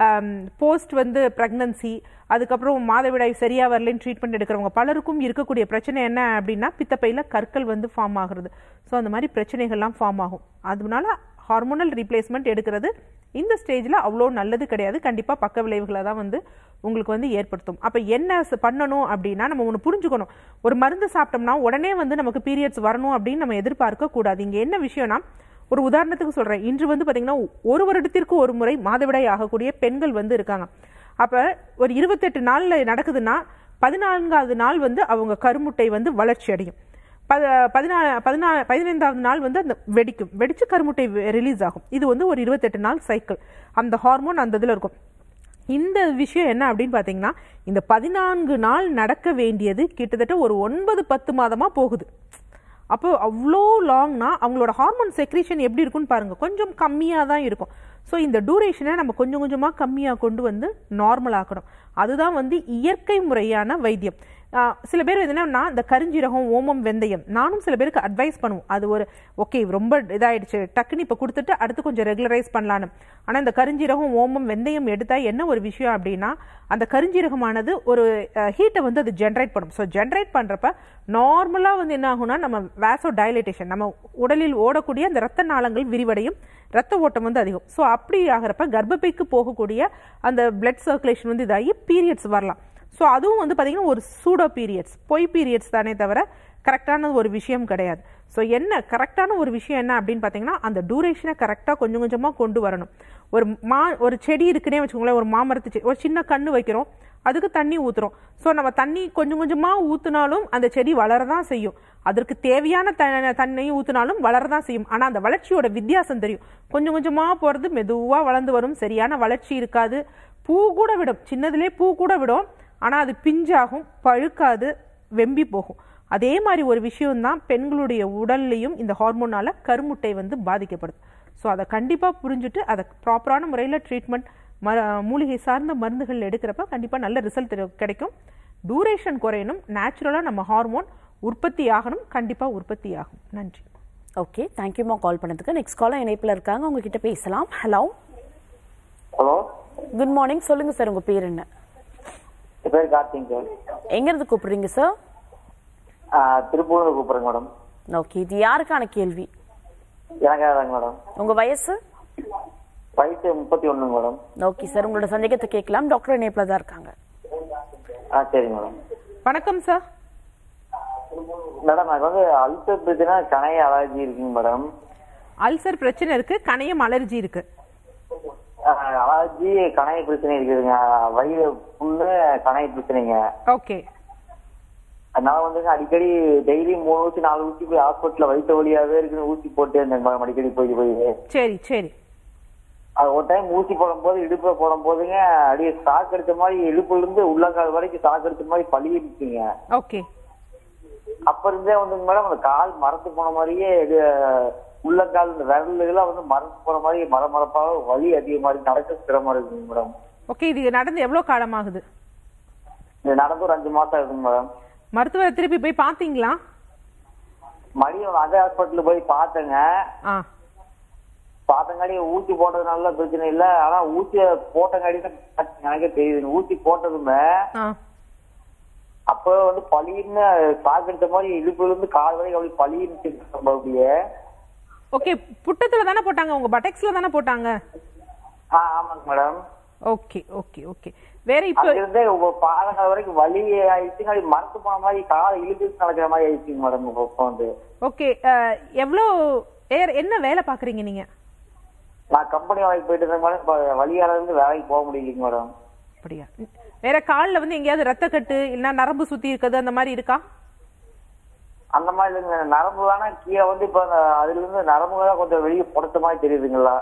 போஸ்ட் வந்து ப்ரெக்னன்சி அதுக்கப்புறம் மாதவிடாய் சரியா வரலன்னு ட்ரீட்மெண்ட் எடுக்கிறவங்க பலருக்கும் இருக்கக்கூடிய பிரச்சனை என்ன அப்படின்னா பித்தப்பையில் கற்கள் வந்து ஃபார்ம் ஆகுறது ஸோ அந்த மாதிரி பிரச்சனைகள்லாம் ஃபார்ம் ஆகும் அதனால ஹார்மோனல் ரீப்ளேஸ்மெண்ட் எடுக்கிறது இந்த ஸ்டேஜில் அவ்வளோ நல்லது கிடையாது கண்டிப்பாக பக்க விளைவுகளை தான் வந்து உங்களுக்கு வந்து ஏற்படுத்தும் அப்போ என்ன ச- பண்ணணும் அப்படின்னா நம்ம ஒன்று புரிஞ்சுக்கணும் ஒரு மருந்து சாப்பிட்டோம்னா உடனே வந்து நமக்கு பீரியட்ஸ் வரணும் அப்படின்னு நம்ம எதிர்பார்க்க கூடாது இங்கே என்ன விஷயம்னா ஒரு உதாரணத்துக்கு சொல்கிறேன் இன்று வந்து பார்த்தீங்கன்னா ஒரு வருடத்திற்கு ஒரு முறை மாதவிடாய் ஆகக்கூடிய பெண்கள் வந்து இருக்காங்க அப்போ ஒரு இருபத்தெட்டு நாளில் நடக்குதுன்னா பதினான்காவது நாள் வந்து அவங்க கருமுட்டை வந்து வளர்ச்சி அடையும் பத பதினா பதினா பதினைந்தாவது நாள் வந்து அந்த வெடிக்கும் வெடிச்சு கருமுட்டை ரிலீஸ் ஆகும் இது வந்து ஒரு இருபத்தெட்டு நாள் சைக்கிள் அந்த ஹார்மோன் அந்த இதில் இருக்கும் இந்த விஷயம் என்ன அப்படின்னு பார்த்தீங்கன்னா இந்த பதினான்கு நாள் நடக்க வேண்டியது கிட்டத்தட்ட ஒரு ஒன்பது பத்து மாதமா போகுது அப்போ அவ்வளோ லாங்னா அவங்களோட ஹார்மோன் செக்ரீஷன் எப்படி இருக்குன்னு பாருங்க கொஞ்சம் கம்மியாக தான் இருக்கும் ஸோ இந்த டூரேஷனை நம்ம கொஞ்சம் கொஞ்சமாக கம்மியாக கொண்டு வந்து நார்மல் ஆக்கணும் அதுதான் வந்து இயற்கை முறையான வைத்தியம் ஆஹ் சில பேர் என்னன்னா இந்த கருஞ்சீரகம் ஓமம் வெந்தயம் நானும் சில பேருக்கு அட்வைஸ் பண்ணுவோம் அது ஒரு ஓகே ரொம்ப இதாயிடுச்சு டக்குன்னு இப்போ கொடுத்துட்டு அடுத்து கொஞ்சம் ரெகுலரைஸ் பண்ணலான்னு ஆனால் இந்த கருஞ்சீரகம் ஓமம் வெந்தயம் எடுத்தா என்ன ஒரு விஷயம் அப்படின்னா அந்த கருஞ்சீரகமானது ஒரு ஹீட்டை வந்து அது ஜென்ரேட் பண்ணும் ஸோ ஜென்ரேட் பண்ணுறப்ப நார்மலாக வந்து என்ன ஆகும்னா நம்ம வேசோ டைலேட்டேஷன் நம்ம உடலில் ஓடக்கூடிய அந்த ரத்த நாளங்கள் விரிவடையும் ரத்த ஓட்டம் வந்து அதிகம் ஸோ அப்படி ஆகிறப்ப கர்ப்பப்பைக்கு போகக்கூடிய அந்த பிளட் சர்க்குலேஷன் வந்து இதாகி பீரியட்ஸ் வரலாம் ஸோ அதுவும் வந்து பார்த்தீங்கன்னா ஒரு சூடோ பீரியட்ஸ் பொய் பீரியட்ஸ் தானே தவிர கரெக்டான ஒரு விஷயம் கிடையாது ஸோ என்ன கரெக்டான ஒரு விஷயம் என்ன அப்படின்னு பார்த்தீங்கன்னா அந்த டூரேஷனை கரெக்டாக கொஞ்சம் கொஞ்சமாக கொண்டு வரணும் ஒரு மா ஒரு செடி இருக்குன்னே வச்சுக்கோங்களேன் ஒரு மாமரத்து செடி ஒரு சின்ன கன்று வைக்கிறோம் அதுக்கு தண்ணி ஊத்துறோம் ஸோ நம்ம தண்ணி கொஞ்சம் கொஞ்சமாக ஊத்துனாலும் அந்த செடி வளரதான் செய்யும் அதற்கு தேவையான த தண்ணியும் ஊத்துனாலும் வளரதான் செய்யும் ஆனால் அந்த வளர்ச்சியோட வித்தியாசம் தெரியும் கொஞ்சம் கொஞ்சமாக போகிறது மெதுவாக வளர்ந்து வரும் சரியான வளர்ச்சி இருக்காது பூ கூட விடும் சின்னதுலேயே பூ கூட விடும் ஆனால் அது பிஞ்சாகும் பழுக்காது வெம்பி போகும் அதே மாதிரி ஒரு விஷயம்தான் பெண்களுடைய உடல்லையும் இந்த ஹார்மோனால கருமுட்டை வந்து பாதிக்கப்படுது ஸோ அதை கண்டிப்பாக புரிஞ்சுட்டு அதை ப்ராப்பரான முறையில் ட்ரீட்மெண்ட் ம மூலிகை சார்ந்த மருந்துகள் எடுக்கிறப்ப கண்டிப்பாக நல்ல ரிசல்ட் கிடைக்கும் டூரேஷன் குறையணும் நேச்சுரலாக நம்ம ஹார்மோன் உற்பத்தி ஆகணும் கண்டிப்பாக உற்பத்தி ஆகும் நன்றி ஓகே தேங்க்யூமா கால் பண்ணதுக்கு நெக்ஸ்ட் காலம் இணைப்பில் இருக்காங்க உங்ககிட்ட பேசலாம் ஹலோ ஹலோ குட் மார்னிங் சொல்லுங்க சார் உங்க பேர் என்ன என் பேர் கார்த்திங் சார் எங்க இருந்து கூப்பிடுறீங்க சார் திருப்பூர்ல கூப்பிடுறேங்க மேடம் ஓகே இது யாருக்கான கேள்வி எனக்காக தாங்க மேடம் உங்க வயசு வயசு முப்பத்தி ஒண்ணுங்க மேடம் ஓகே சார் உங்களோட சந்தேகத்தை கேட்கலாம் டாக்டர் இணைப்பில் தான் இருக்காங்க ஆ சரிங்க மேடம் வணக்கம் சார் மேடம் எனக்கு வந்து அல்சர் பிரச்சனை கணைய அலர்ஜி இருக்குங்க மேடம் அல்சர் பிரச்சனை இருக்கு கணையம் அலர்ஜி இருக்கு அலர்ஜி கணைய பிரச்சனை இருக்குதுங்க வயிறு புண்ணு கணைய பிரச்சனைங்க ஓகே அதனால வந்துங்க அடிக்கடி டெய்லி மூணு ஊசி நாலு ஊசி போய் ஹாஸ்பிட்டல்ல வயிற்று வழியாவே இருக்குன்னு ஊசி போட்டே இருந்தேங்க மேடம் அடிக்கடி போய் போய் சரி சரி அது ஒரு டைம் ஊசி போடும் போது இடுப்புல போடும் போதுங்க அப்படியே சாக்கு எடுத்த மாதிரி இடுப்புல இருந்து உள்ளங்கால் வரைக்கும் சாக்கு எடுத்த மாதிரி பழி இருந்துச்சுங்க ஓகே அப்ப இருந்தே வந்துங்க மேடம் அந்த கால் மரத்து போன மாதிரியே இது உள்ளங்கால் இந்த விரலுலாம் வந்து மரத்து போன மாதிரி மர மரப்பாக வலி அதிகமா இருக்கு நடக்க சிரமமா இருக்குங்க மேடம் ஓகே இது நடந்து எவ்வளோ காலமாகுது இது நடந்து ஒரு அஞ்சு மாசம் இருக்குங்க மேடம் மருத்துவரை திருப்பி போய் பார்த்தீங்களா மதியம் அதே ஹாஸ்பிட்டல் போய் பார்த்தேங்க ஆ பார்த்தங்காடி ஊசி போட்டதுனால பிரச்சனை இல்ல ஆனா ஊசிய போட்டங்காடி தான் எனக்கே தெரியுது ஊசி போட்டதுமே ஆ அப்ப வந்து பளின்னு சாக்கெடுத்த மாதிரி இடுப்புல இருந்து கால் வரைக்கும் அப்படி பளின்னு அப்படியே ஓகே புட்டத்துல தானே போட்டாங்க உங்க பட்டெக்ஸ்ல தானே போட்டாங்க ஆ ஆமாங்க மேடம் ஓகே ஓகே ஓகே வேற இப்போ அங்க இருந்தே உங்க பாதங்கள் வரைக்கும் வலி ஆயிடுச்சு அப்படி மரத்து போன மாதிரி கால் இழுத்து நடக்கிற மாதிரி ஆயிடுச்சுங்க மேடம் இப்போ வந்து ஓகே எவ்வளோ ஏர் என்ன வேலை பாக்குறீங்க நீங்க நான் கம்பெனி வேலைக்கு போயிட்டு இருந்தேன் மேடம் இப்ப வழியால இருந்து வேலைக்கு போக முடியலைங்க மேடம் அப்படியா வேற கால்ல வந்து எங்கேயாவது ரத்த கட்டு இல்லைன்னா நரம்பு சுத்தி இருக்குது அந்த மாதிரி இருக்கா அந்த மாதிரி இல்லைங்க நரம்பு வேணா கீழே வந்து இப்ப அந்த அதுல இருந்து நரம்புகள் தான் கொஞ்சம் வெளியே புடச்ச மாதிரி தெரியுதுங்களா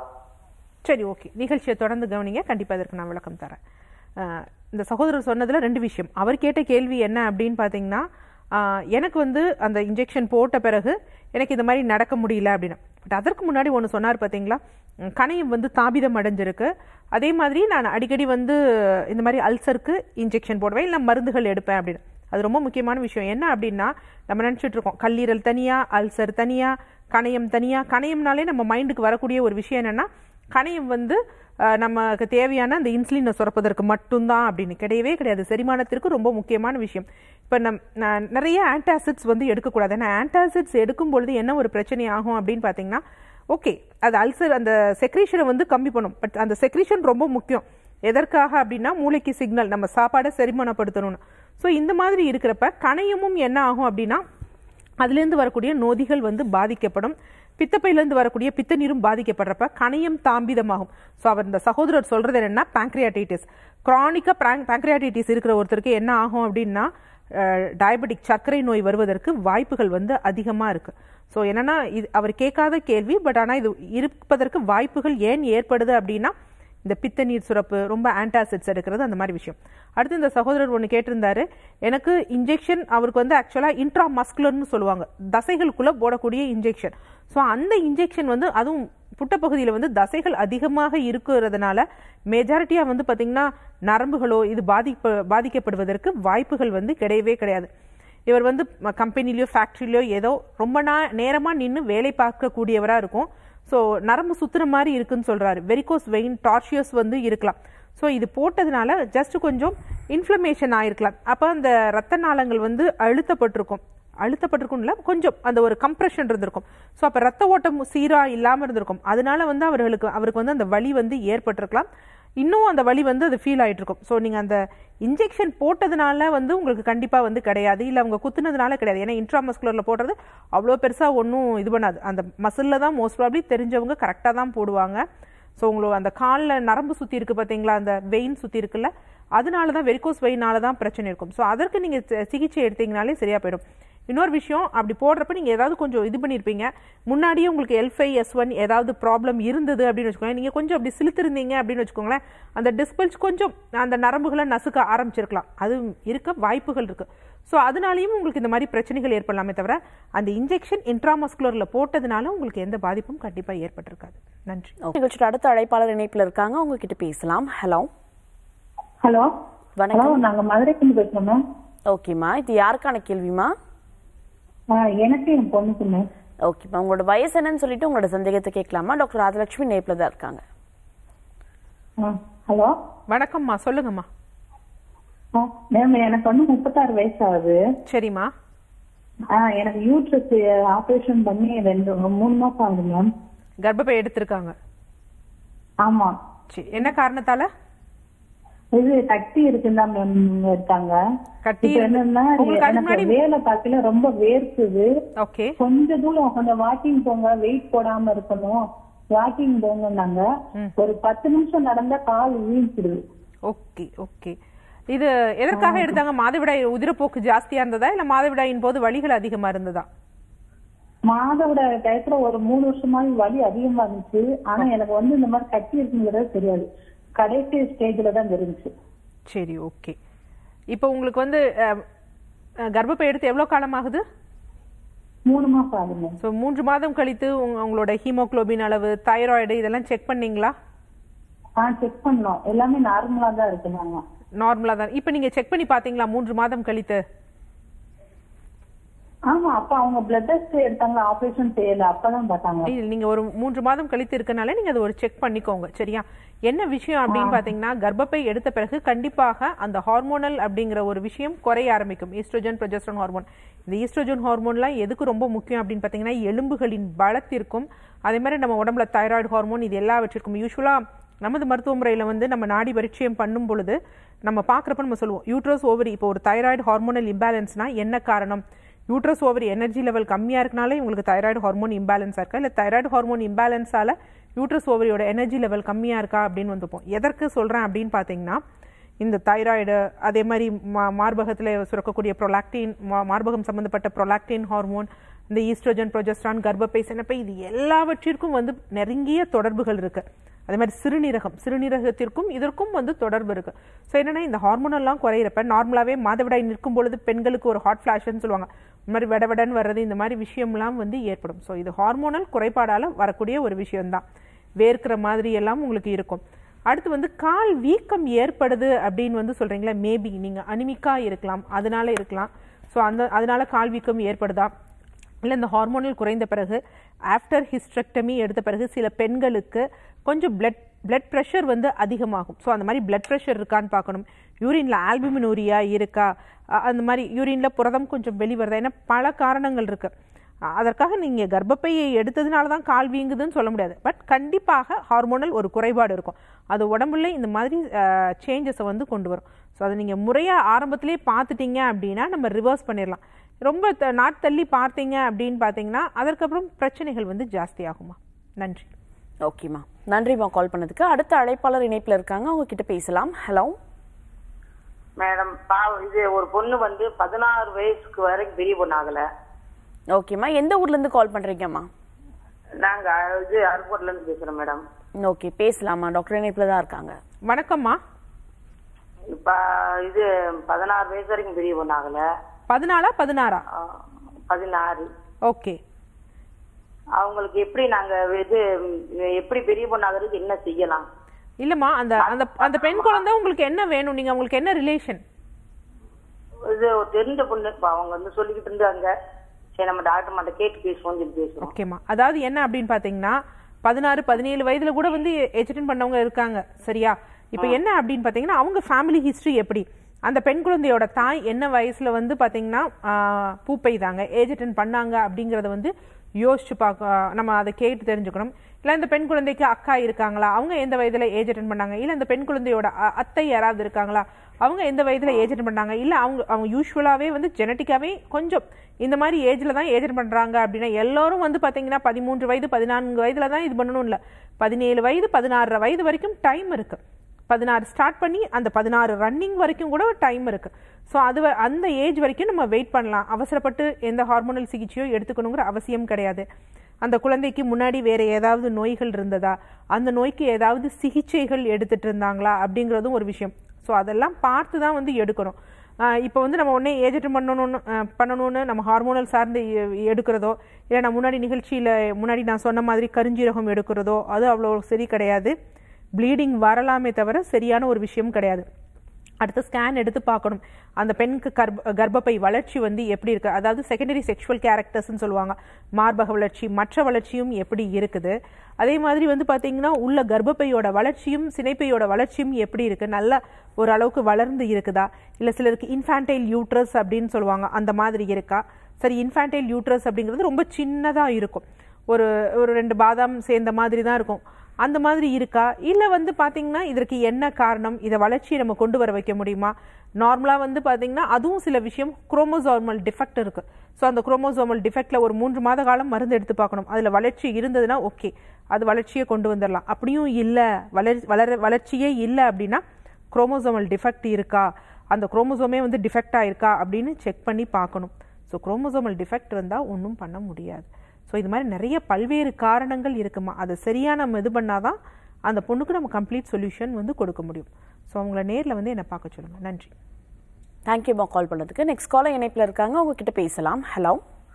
சரி ஓகே நிகழ்ச்சியை தொடர்ந்து கவனிங்க கண்டிப்பா இதற்கு நான் விளக்கம் தரேன் அஹ், இந்த சகோதரர் சொன்னதுல ரெண்டு விஷயம் அவர் கேட்ட கேள்வி என்ன அப்படின்னு பாத்தீங்கன்னா அஹ், எனக்கு வந்து அந்த இன்ஜெக்ஷன் போட்ட பிறகு எனக்கு இந்த மாதிரி நடக்க முடியல அப்படின்னு பட் அதற்கு முன்னாடி ஒன்று சொன்னார் பாத்தீங்களா உம், கணையம் வந்து தாபிதம் அடைஞ்சிருக்கு அதே மாதிரி நான் அடிக்கடி வந்து இந்த மாதிரி அல்சருக்கு இன்ஜெக்ஷன் போடுவேன் இல்லை மருந்துகள் எடுப்பேன் அப்படின்னு அது ரொம்ப முக்கியமான விஷயம் என்ன அப்படின்னா நம்ம நினச்சிட்டு இருக்கோம் கல்லீரல் தனியா அல்சர் தனியா கணையம் தனியா கணையம்னாலே நம்ம மைண்டுக்கு வரக்கூடிய ஒரு விஷயம் என்னன்னா கணையம் வந்து அஹ், நமக்கு தேவையான அந்த இன்சுலினை சுரப்பதற்கு மட்டும்தான் அப்படின்னு கிடையவே கிடையாது செரிமானத்திற்கு ரொம்ப முக்கியமான விஷயம் இப்போ நம் நான் நிறைய ஆன்டாசிட்ஸ் வந்து எடுக்கக்கூடாது ஏன்னா ஆன்டாசிட்ஸ் எடுக்கும் பொழுது என்ன ஒரு பிரச்சனை ஆகும் அப்படின்னு பார்த்தீங்கன்னா ஓகே அது அல்சர் அந்த செக்ரீஷனை வந்து கம்மி பண்ணும் பட் அந்த செக்ரீஷன் ரொம்ப முக்கியம் எதற்காக அப்படின்னா மூளைக்கு சிக்னல் நம்ம சாப்பாடை செரிமானப்படுத்தணும்னு ஸோ இந்த மாதிரி இருக்கிறப்ப கணையமும் என்ன ஆகும் அப்படின்னா அதுலேருந்து வரக்கூடிய நொதிகள் வந்து பாதிக்கப்படும் பித்தப்பையிலேருந்து வரக்கூடிய பித்த நீரும் பாதிக்கப்படுறப்ப கணையம் தாம்பிதமாகும் ஸோ அவர் இந்த சகோதரர் சொல்றது என்னன்னா பேங்க்ரியாட்டிட்டிஸ் க்ரானிக்காக பேங்க்ரியாட்டிட்டிஸ் இருக்கிற ஒருத்தருக்கு என்ன ஆகும் அப்படின்னா டயபெட்டிக் சர்க்கரை நோய் வருவதற்கு வாய்ப்புகள் வந்து அதிகமாக இருக்கு ஸோ என்னன்னா இது அவர் கேட்காத கேள்வி பட் ஆனால் இது இருப்பதற்கு வாய்ப்புகள் ஏன் ஏற்படுது அப்படின்னா இந்த பித்த நீர் சுரப்பு ரொம்ப ஆன்டாசிட்ஸ் எடுக்கிறது அந்த மாதிரி விஷயம் அடுத்து இந்த சகோதரர் ஒன்று கேட்டிருந்தாரு எனக்கு இன்ஜெக்ஷன் அவருக்கு வந்து ஆக்சுவலாக இன்ட்ரா மஸ்குலர்னு சொல்லுவாங்க தசைகளுக்குள்ள போடக்கூடிய இன்ஜெக்ஷன் ஸோ அந்த இன்ஜெக்ஷன் வந்து அதுவும் புட்டப்பகுதியில் வந்து தசைகள் அதிகமாக இருக்கிறதுனால மெஜாரிட்டியாக வந்து பார்த்திங்கன்னா நரம்புகளோ இது பாதிப்பு பாதிக்கப்படுவதற்கு வாய்ப்புகள் வந்து கிடையவே கிடையாது இவர் வந்து கம்பெனிலையோ ஃபேக்ட்ரிலையோ ஏதோ ரொம்ப நா நேரமாக நின்று வேலை பார்க்கக்கூடியவராக இருக்கும் ஸோ நரம்பு சுத்துற மாதிரி இருக்குன்னு சொல்றாரு வெரிகோஸ் வெயின் டார்ஷியஸ் வந்து இருக்கலாம் ஸோ இது போட்டதுனால ஜஸ்ட் கொஞ்சம் இன்ஃப்ளமேஷன் ஆயிருக்கலாம் அப்போ அந்த ரத்த நாளங்கள் வந்து அழுத்தப்பட்டிருக்கும் அழுத்தப்பட்டிருக்கும்ல கொஞ்சம் அந்த ஒரு கம்ப்ரெஷன் இருந்திருக்கும் ஸோ அப்போ ரத்த ஓட்டம் சீரா இல்லாமல் இருந்திருக்கும் அதனால வந்து அவர்களுக்கு அவருக்கு வந்து அந்த வலி வந்து ஏற்பட்டிருக்கலாம் இன்னும் அந்த வலி வந்து அது ஃபீல் ஆயிட்டு இருக்கும் ஸோ நீங்கள் அந்த இன்ஜெக்ஷன் போட்டதுனால வந்து உங்களுக்கு கண்டிப்பாக வந்து கிடையாது இல்லை அவங்க குத்துனதுனால கிடையாது ஏன்னா இன்ட்ராமஸ்குலரில் போடுறது அவ்வளோ பெருசாக ஒன்றும் இது பண்ணாது அந்த மசிலில் தான் மோஸ்ட் ப்ராப்ளி தெரிஞ்சவங்க கரெக்டாக தான் போடுவாங்க ஸோ உங்களுக்கு அந்த காலில் நரம்பு சுற்றி இருக்கு பார்த்தீங்களா அந்த வெயின் சுற்றி இருக்குல்ல அதனால தான் வெரிகோஸ் வெயினால தான் பிரச்சனை இருக்கும் ஸோ அதற்கு நீங்கள் சிகிச்சை எடுத்தீங்கனாலே சரியா போயிடும் இன்னொரு விஷயம் அப்படி போடுறப்ப நீங்கள் ஏதாவது கொஞ்சம் இது பண்ணியிருப்பீங்க முன்னாடியே உங்களுக்கு எல் ஃபைவ் எஸ் ஒன் ஏதாவது ப்ராப்ளம் இருந்தது அப்படின்னு வச்சுக்கோங்க நீங்கள் கொஞ்சம் அப்படி சிலுத்திருந்தீங்க அப்படின்னு வச்சுக்கோங்களேன் அந்த டிஸ்பல்ஸ் கொஞ்சம் அந்த நரம்புகளை நசுக்க ஆரம்பிச்சிருக்கலாம் அது இருக்க வாய்ப்புகள் இருக்கு ஸோ அதனாலையும் உங்களுக்கு இந்த மாதிரி பிரச்சனைகள் ஏற்படலாமே தவிர அந்த இன்ஜெக்ஷன் இன்ட்ராமஸ்குலரில் போட்டதுனால உங்களுக்கு எந்த பாதிப்பும் கண்டிப்பாக ஏற்பட்டிருக்காது நன்றி நிகழ்ச்சியோட அடுத்த அழைப்பாளர் இணைப்புல இருக்காங்க அவங்க கிட்ட பேசலாம் ஹலோ ஹலோ வணக்கம். ஹலோ நாங்க மதுரைக்கு பேசுறோம் மேம் ஓகேம்மா இது யாருக்கான கேள்விமா ஆ, எனக்கு என் பொண்ணுக்கு மேம் ஓகேம்மா உங்களோட வயசு என்னன்னு சொல்லிட்டு உங்களோட சந்தேகத்தை கேட்கலாமா டாக்டர் ராஜலட்சுமி நேப்ல தான் இருக்காங்க ஆ, ஹலோ வணக்கம்மா சொல்லுங்கம்மா ஆ, மேம் எனக்கு வந்து முப்பத்தாறு வயசு ஆகுது சரிம்மா ஆ, எனக்கு யூட்ரஸ் ஆபரேஷன் பண்ணி ரெண்டு மூணு மாசம் ஆகுது மேம் கர்ப்பப்பை எடுத்திருக்காங்க ஆமா சரி என்ன காரணத்தால இது கட்டி இருக்குன்னு தான் மேம் இருக்காங்க கட்டி இப்ப என்னன்னா உங்களுக்கு அதுக்கு எனக்கு முன்னாடி வேலை பார்க்கல ரொம்ப வேர்க்குது ஓகே கொஞ்ச தூரம் கொஞ்சம் வாக்கிங் போங்க வெயிட் போடாம இருக்கணும் வாக்கிங் போங்கன்னாங்க ஒரு பத்து நிமிஷம் நடந்தா கால் வீழ்ச்சிடுது ஓகே ஓகே இது எதற்காக எடுத்தாங்க மாதவிடாய் உதிரப்போக்கு ஜாஸ்தியா இருந்ததா இல்ல மாதவிடாயின் போது வலிகள் அதிகமா இருந்ததா மாதவிட டயத்துல ஒரு மூணு வருஷமாவே வலி அதிகமா இருந்துச்சு ஆனா எனக்கு வந்து இந்த மாதிரி கட்டி இருக்குங்கிறது தெரியாது கடைசி ஸ்டேஜ்ல தான் தெரிஞ்சுச்சு சரி ஓகே இப்போ உங்களுக்கு வந்து அஹ், அஹ், கர்ப்பப்பை எடுத்து எவ்வளவு காலம் ஆகுது மூணு மாசம் ஆகுது ஸோ மூன்று மாதம் கழித்து உங்க- உங்களோட ஹீமோகுளோபின் அளவு தைராய்டு இதெல்லாம் செக் பண்ணீங்களா ஆ செக் பண்ணோம் எல்லாமே நார்மலா தான் இருக்கு நாங்க நார்மலா தான் இப்போ நீங்க செக் பண்ணி பாத்தீங்களா மூன்று மாதம் கழித்து ஆமா அப்ப அவங்க பிளட் டெஸ்ட் எடுத்தாங்க ஆபரேஷன் செய்யல அப்பதான் பார்த்தாங்க இல்ல, நீங்க ஒரு மூன்று மாதம் கழித்து இருக்கனால நீங்க அதை ஒரு செக் பண்ணிக்கோங்க சரியா என்ன விஷயம் அப்படின்னு பாத்தீங்கன்னா கர்ப்பப்பை எடுத்த பிறகு கண்டிப்பாக அந்த ஹார்மோனல் அப்படிங்கிற ஒரு விஷயம் குறைய ஆரம்பிக்கும் ஈஸ்ட்ரோஜன் ப்ரொஜெஸ்ட்ரான் ஹார்மோன் இந்த ஈஸ்ட்ரோஜன் ஹார்மோன்லாம் எதுக்கு ரொம்ப முக்கியம் அப்படின்னு பாத்தீங்கன்னா எலும்புகளின் பலத்திற்கும் அதே மாதிரி நம்ம உடம்புல தைராய்டு ஹார்மோன் இது எல்லாவற்றிற்கும் யூஸ்வலா நமது மருத்துவ முறையில வந்து நம்ம நாடி பரிச்சயம் பண்ணும் பொழுது நம்ம பார்க்குறப்ப நம்ம சொல்லுவோம் யூட்ரஸ் ஓவரி இப்போ ஒரு தைராய்டு ஹார்மோனல் இம்பேலன்ஸ்னா என்ன காரணம் யூட்ரஸ் ஓவரி எனர்ஜி லெவல் கம்மியாக இருக்கனாலே உங்களுக்கு தைராய்டு ஹார்மோன் இம்பேலன்ஸாக இருக்கா இல்லை தைராய்டு ஹார்மோன் இம்பேலன்ஸால யூட்ரஸ் ஓவரியோட எனர்ஜி லெவல் கம்மியாக இருக்கா அப்படின்னு வந்துப்போம் எதற்கு சொல்கிறேன் அப்படின்னு பார்த்தீங்கன்னா இந்த தைராய்டு அதே மாதிரி மா மார்பகத்தில் சுரக்கக்கூடிய ப்ரொலாக்டின் மார்பகம் சம்மந்தப்பட்ட ப்ரொலாக்டின் ஹார்மோன் இந்த ஈஸ்ட்ரோஜன் ப்ரொஜெஸ்ட்ரான் கர்ப்பப்பை சினப்பை இது எல்லாவற்றிற்கும் வந்து நெருங்கிய தொடர்புகள் இருக்கு அதே மாதிரி சிறுநீரகம் சிறுநீரகத்திற்கும் இதற்கும் வந்து தொடர்பு இருக்கு ஸோ என்னன்னா இந்த ஹார்மோனெல்லாம் குறையிறப்ப நார்மலாகவே மாதவிடாய் நிற்கும் பொழுது பெண்களுக்கு ஒரு ஹாட் ஃபிளாஷ்னு சொல்லுவாங்க இந்த மாதிரி வெடவெடன்னு வர்றது இந்த மாதிரி விஷயம்லாம் வந்து ஏற்படும் ஸோ இது ஹார்மோனல் குறைபாடால வரக்கூடிய ஒரு விஷயம்தான் வேர்க்கிற மாதிரி எல்லாம் உங்களுக்கு இருக்கும் அடுத்து வந்து கால் வீக்கம் ஏற்படுது அப்படின்னு வந்து சொல்றீங்களா மேபி நீங்க அனிமிக்கா இருக்கலாம் அதனால இருக்கலாம் ஸோ அந்த அதனால கால் வீக்கம் ஏற்படுதா இல்லை இந்த ஹார்மோனல் குறைந்த பிறகு ஆஃப்டர் ஹிஸ்ட்ரக்டமி எடுத்த பிறகு சில பெண்களுக்கு கொஞ்சம் பிளட் பிளட் ப்ரெஷர் வந்து அதிகமாகும் ஸோ அந்த மாதிரி பிளட் ப்ரெஷர் இருக்கான்னு பார்க்கணும் யூரின்ல ஆல்புமினூரியா இருக்கா அ- அந்த மாதிரி யூரின்ல புரதம் கொஞ்சம் வெளிவருதா ஏன்னா பல காரணங்கள் இருக்கு அ- அதற்காக நீங்க கர்ப்பப்பையை எடுத்ததுனால தான் கால் வீங்குதுன்னு சொல்ல முடியாது பட் கண்டிப்பாக ஹார்மோனல் ஒரு குறைபாடு இருக்கும் அது உடம்புல இந்த மாதிரி சேஞ்சஸை வந்து கொண்டு வரும் ஸோ அதை நீங்கள் முறையாக ஆரம்பத்திலே பார்த்துட்டீங்க அப்படின்னா நம்ம ரிவர்ஸ் பண்ணிடலாம் ரொம்ப த- நாட் தள்ளி பார்த்தீங்க அப்படின்னு பார்த்தீங்கன்னா அதற்கப்புறம் பிரச்சனைகள் வந்து ஜாஸ்தி ஆகுமா நன்றி ஓகேம்மா நன்றிம்மா கால் பண்ணதுக்கு அடுத்த அழைப்பாளர் இணைப்புல இருக்காங்க அவங்க கிட்ட பேசலாம் ஹலோ மேடம் பாவம் இது ஒரு பொண்ணு வந்து பதினாறு வயசுக்கு வரைக்கும் பெரிய பொண்ணு ஆகல ஓகேம்மா எந்த ஊர்ல இருந்து கால் பண்றீங்கம்மா நாங்க இது ஏர்போர்ட்ல இருந்து பேசுறோம் மேடம் ஓகே பேசலாமா டாக்டர் இணைப்புல தான் இருக்காங்க வணக்கம்மா இப்ப இது பதினாறு வயசு வரைக்கும் பெரிய பொண்ணு ஆகல பதினாலா பதினாறா ஆ, பதினாறு ஓகே அவங்களுக்கு எப்படி நாங்க இது ம், எப்படி பெரிய பொண்ணு ஆகுறதுக்கு என்ன செய்யலாம் இல்லம்மா அந்த அந்த அந்த பெண் குழந்தை உங்களுக்கு என்ன வேணும் நீங்க உங்களுக்கு என்ன ரிலேஷன் இது ஒரு தெரிஞ்ச பொண்ணு இப்ப அவங்க வந்து சொல்லிக்கிட்டு இருந்தாங்க சரி நம்ம டாக்டர் மாட்ட கேட்டு பேசுவோம் சொல்லி பேசுவோம் ஓகேம்மா அதாவது என்ன அப்படின்னு பாத்தீங்கன்னா பதினாறு பதினேழு வயதுல கூட வந்து எஜிடன் பண்ணவங்க இருக்காங்க சரியா இப்போ என்ன அப்படின்னு பாத்தீங்கன்னா அவங்க ஃபேமிலி ஹிஸ்டரி எப்படி அந்த பெண் குழந்தையோட தாய் என்ன வயசுல வந்து பாத்தீங்கன்னா ஆஹ், பூ பெய்தாங்க ஏஜெட்டன் பண்ணாங்க அப்படிங்கறத வந்து யோசிச்சு பார்க்க நம்ம அதை கேட்டு தெரிஞ்சுக்கணும் இல்ல இந்த பெண் குழந்தைக்கு அக்கா இருக்காங்களா அவங்க எந்த வயதுல ஏஜ் அட்டன் பண்ணாங்க இல்ல இந்த பெண் குழந்தையோட அ- அத்தை யாராவது இருக்காங்களா அவங்க எந்த வயதுல ஏஜ் அட்டன் பண்ணாங்க இல்ல அவங்க அவங்க யூஸ்வலாவே வந்து ஜெனட்டிக்காவே கொஞ்சம் இந்த மாதிரி ஏஜ்ல தான் ஏஜ் பண்றாங்க அப்படின்னா எல்லாரும் வந்து பாத்தீங்கன்னா பதிமூன்று வயது பதினான்கு வயதுல தான் இது பண்ணணும் இல்ல பதினேழு வயது பதினாறரை வயது வரைக்கும் டைம் இருக்கு பதினாறு ஸ்டார்ட் பண்ணி அந்த பதினாறு ரன்னிங் வரைக்கும் கூட டைம் இருக்கு ஸோ அது வ- அந்த ஏஜ் வரைக்கும் நம்ம வெயிட் பண்ணலாம் அவசரப்பட்டு எந்த ஹார்மோனல் சிகிச்சையோ எடுத்துக்கணுங்கிற அவசியம் கிடையாது அந்த குழந்தைக்கு முன்னாடி வேற ஏதாவது நோய்கள் இருந்ததா அந்த நோய்க்கு ஏதாவது சிகிச்சைகள் எடுத்துட்டு இருந்தாங்களா அப்படிங்கிறதும் ஒரு விஷயம் ஸோ அதெல்லாம் பார்த்து தான் வந்து எடுக்கணும் இப்போ வந்து நம்ம உடனே ஏஜெட் பண்ணணும்னு ஆஹ் பண்ணணும்னு நம்ம ஹார்மோனல் சார்ந்து எ- எடுக்கிறதோ இல்லை நான் முன்னாடி நிகழ்ச்சியில் முன்னாடி நான் சொன்ன மாதிரி கருஞ்சீரகம் எடுக்கிறதோ அது அவ்வளோ சரி கிடையாது ப்ளீடிங் வரலாமே தவிர சரியான ஒரு விஷயம் கிடையாது அடுத்து ஸ்கேன் எடுத்து பார்க்கணும் அந்த பெண்ணுக்கு கர்ப்ப கர்ப்பப்பை வளர்ச்சி வந்து எப்படி இருக்கு அதாவது செகண்டரி செக்ஷுவல் கேரக்டர்ஸ்னு சொல்லுவாங்க மார்பக வளர்ச்சி மற்ற வளர்ச்சியும் எப்படி இருக்குது அதே மாதிரி வந்து பாத்தீங்கன்னா உள்ள கர்ப்பப்பையோட வளர்ச்சியும் சினைப்பையோட வளர்ச்சியும் எப்படி இருக்கு நல்ல ஒரு அளவுக்கு வளர்ந்து இருக்குதா இல்ல சிலருக்கு இன்ஃபான்டைல் யூட்ரஸ் அப்படின்னு சொல்லுவாங்க அந்த மாதிரி இருக்கா சரி இன்ஃபான்டைல் யூட்ரஸ் அப்படிங்கிறது ரொம்ப சின்னதா இருக்கும் ஒரு ஒரு ரெண்டு பாதாம் சேர்ந்த மாதிரி தான் இருக்கும் அந்த மாதிரி இருக்கா இல்ல வந்து பாத்தீங்கன்னா இதற்கு என்ன காரணம் இதை வளர்ச்சியை நம்ம கொண்டு வர வைக்க முடியுமா நார்மலா வந்து பாத்தீங்கன்னா அதுவும் சில விஷயம் குரோமோசோமல் டிஃபெக்ட் இருக்கு ஸோ அந்த குரோமோசோமல் டிஃபெக்ட்ல ஒரு மூன்று மாத காலம் மருந்து எடுத்து பார்க்கணும் அதுல வளர்ச்சி இருந்ததுன்னா ஓகே அது வளர்ச்சியை கொண்டு வந்துடலாம் அப்படியும் இல்ல வளர் வளர வளர்ச்சியே இல்ல அப்படின்னா குரோமோசோமல் டிஃபெக்ட் இருக்கா அந்த குரோமோசோமே வந்து டிஃபெக்ட் ஆயிருக்கா அப்படின்னு செக் பண்ணி பார்க்கணும் ஸோ குரோமோசோமல் டிஃபெக்ட் இருந்தால் ஒன்றும் பண்ண முடியாது ஸோ இது மாதிரி நிறைய பல்வேறு காரணங்கள் இருக்குமா அதை சரியாக நம்ம இது பண்ணாதான் அந்த பொண்ணுக்கு நம்ம கம்ப்ளீட் சொல்யூஷன் வந்து கொடுக்க முடியும் ஸோ அவங்கள நேரில் வந்து என்னை பார்க்க சொல்லுங்க நன்றி தேங்க்யூமா கால் பண்ணதுக்கு நெக்ஸ்ட் காலர் இணைப்புல இருக்காங்க அவங்க கிட்ட பேசலாம் ஹலோ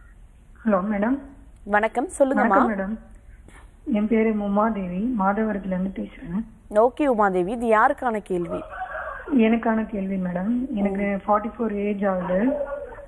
ஹலோ மேடம் வணக்கம் சொல்லுங்கம்மா வணக்கம் மேடம் என் பேரு உமாதேவி மாதவரத்துல இருந்து பேசுறேன் ஓகே உமாதேவி இது யாருக்கான கேள்வி எனக்கான கேள்வி மேடம் எனக்கு ஃபார்ட்டி ஃபோர் ஏஜ் ஆகுது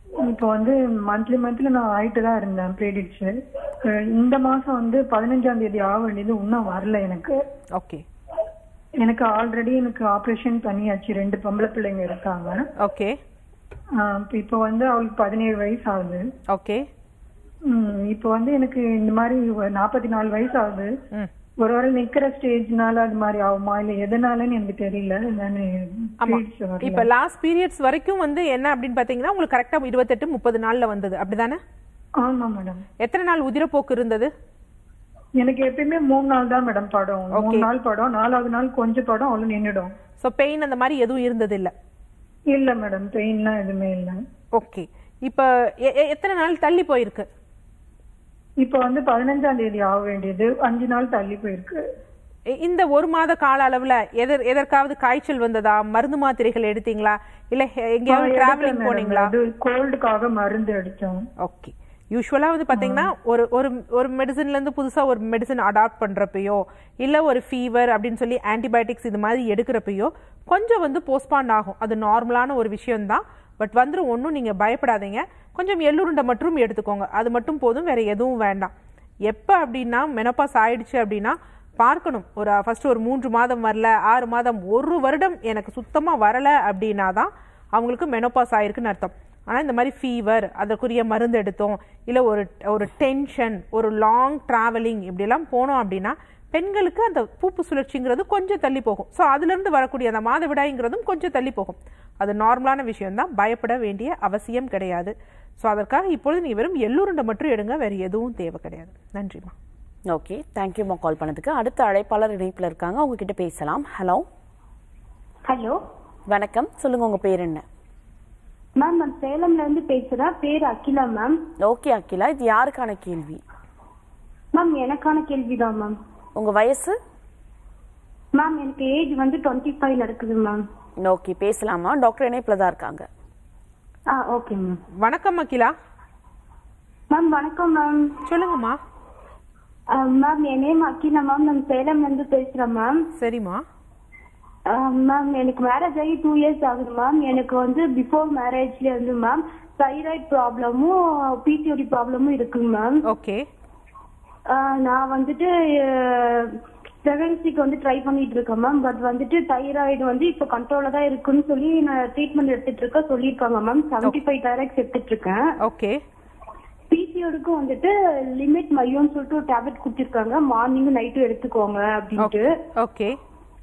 இப்போ வந்து மந்த்லி மந்த்லி நான் ஆயிட்டு தான் இருந்தேன் பீரியட்ஸ் இந்த மாசம் வந்து பதினஞ்சாம் தேதி ஆக வேண்டியது இன்னும் வரல எனக்கு ஓகே எனக்கு ஆல்ரெடி எனக்கு ஆபரேஷன் பண்ணியாச்சு ரெண்டு பொம்பளை பிள்ளைங்க இருக்காங்க ஓகே ஆஹ் இப்போ வந்து அவளுக்கு பதினேழு வயசு ஆகுது ஓகே ம், இப்போ வந்து எனக்கு இந்த மாதிரி நாற்பத்தி நாலு வயசு ஆகுது ம் ஒரு வேளை நிக்கிற ஸ்டேஜ்னால அது மாதிரி ஆகுமா இல்ல எதனாலன்னு எனக்கு தெரியல நான் ஆமா periods வரல. இப்ப லாஸ்ட் பீரியட்ஸ் வரைக்கும் வந்து என்ன அப்படின்னு பாத்தீங்கன்னா உங்களுக்கு கரெக்டா இருபத்தெட்டு முப்பது நாள்ல வந்தது அப்படிதானே ஆமா மேடம் எத்தனை நாள் உதிரப்போக்கு இருந்தது எனக்கு எப்பயுமே மூணு நாள் தான் மேடம் படம் மூணு நாள் படம் நாலாவது நாள் கொஞ்சம் படம் அவ்வளவு நின்னுடும் சோ பெயின் அந்த மாதிரி எதுவும் இருந்தது இல்ல இல்ல மேடம் பெயின்லாம் எதுவுமே இல்ல ஓகே இப்ப எ- எ- எத்தனை நாள் தள்ளி போயிருக்கு இப்போ வந்து பதினஞ்சாம் தேதி ஆக வேண்டியது அஞ்சு நாள் தள்ளி போயிருக்கு இ- இந்த ஒரு மாத கால அளவுல எதர் எதற்காவது காய்ச்சல் வந்ததா மருந்து மாத்திரைகள் எடுத்தீங்களா இல்ல ஹெ- எங்கேயாவது டிராவலிங் போனீங்களா அது கோல்டுக்காக மருந்து அடிச்சோம் ஓகே யூஸ்வலா வந்து பாத்தீங்கன்னா ஒரு ஒரு ஒரு மெடிசன்ல இருந்து புதுசா ஒரு மெடிசன் அடாப்ட் பண்றப்பயோ இல்ல ஒரு ஃபீவர் அப்படின்னு சொல்லி ஆன்டிபயோட்டிக்ஸ் இது மாதிரி எடுக்கிறப்பயோ கொஞ்சம் வந்து போஸ்ட்பாண்ட் ஆகும் அது நார்மலான ஒரு விஷயம்தான் பட் வந்துரும் ஒன்றும் நீங்க பயப்படாதீங்க கொஞ்சம் எள்ளுருண்டை மட்டும் எடுத்துக்கோங்க அது மட்டும் போதும் வேற எதுவும் வேண்டாம் எப்போ அப்படின்னா மெனப்பாஸ் ஆயிடுச்சு அப்படின்னா பார்க்கணும் ஒரு ஃபர்ஸ்ட் ஒரு மூன்று மாதம் வரல ஆறு மாதம் ஒரு வருடம் எனக்கு சுத்தமா வரல அப்படின்னா தான் அவங்களுக்கு மெனோபாஸ் ஆயிருக்குன்னு அர்த்தம் ஆனா இந்த மாதிரி ஃபீவர் அதற்குரிய மருந்து எடுத்தோம் இல்ல ஒரு ஒரு டென்ஷன் ஒரு லாங் டிராவலிங் இப்படியெல்லாம் போனோம் அப்படின்னா பெண்களுக்கு அந்த பூப்பு சுழற்சிங்கிறது கொஞ்சம் தள்ளி போகும் ஸோ அதுலேருந்து வரக்கூடிய அந்த மாதவிடாய்ங்கிறதும் கொஞ்சம் தள்ளி போகும் அது நார்மலான விஷயம்தான் பயப்பட வேண்டிய அவசியம் கிடையாது ஸோ அதற்காக இப்பொழுது நீ வெறும் எள்ளுருண்டை மட்டும் எடுங்க வேற எதுவும் தேவை கிடையாது நன்றிம்மா ஓகே தேங்க்யூம்மா கால் பண்ணதுக்கு அடுத்த அழைப்பாளர் இணைப்பில் இருக்காங்க உங்ககிட்ட பேசலாம் ஹலோ ஹலோ வணக்கம் சொல்லுங்க உங்க பேர் என்ன மேம் நான் சேலம்ல இருந்து பேசுறேன் பேர் அகிலா மேம் ஓகே அகிலா இது யாருக்கான கேள்வி மேம் எனக்கான கேள்விதான் மேம் உங்க வயசு மேம் எனக்கு ஏஜ் வந்து டுவெண்ட்டி ஃபைவ் நடக்குது மேம் ஓகே பேசலாமா டாக்டர் இணைப்பில் தான் இருக்காங்க ஆ ஓகே மேம் வணக்கம் அகிலா மேம் வணக்கம் மேம் சொல்லுங்கம்மா மேம் என் நேம் அகிலா மேம் நான் சேலம்ல இருந்து பேசுறேன் மேம் சரிம்மா மேம் எனக்கு மேரேஜ் ஆகி டூ இயர்ஸ் ஆகுது மேம் எனக்கு வந்து பிஃபோர் மேரேஜ்ல இருந்து மேம் தைராய்டு ப்ராப்ளமும் பிசிஓடி ப்ராப்ளமும் இருக்குங்க மேம் ஓகே நான் வந்துட்டு பிரெக்னன்சிக்கு வந்து ட்ரை பண்ணிட்டு இருக்கேன் மேம் பட் வந்துட்டு தைராய்டு வந்து இப்போ கண்ட்ரோல்ல தான் இருக்குன்னு சொல்லி நான் ட்ரீட்மெண்ட் எடுத்துட்டு இருக்க சொல்லியிருக்காங்க மேம் செவன்டி ஃபைவ் தைராய்ட்ஸ் எடுத்துட்டு இருக்கேன் ஓகே பிசிஓடுக்கும் வந்துட்டு லிமிட் மையோன்னு சொல்லிட்டு ஒரு டேப்லெட் கொடுத்துருக்காங்க மார்னிங்கும் நைட்டும் எடுத்துக்கோங்க அப்படின்ட்டு ஓகே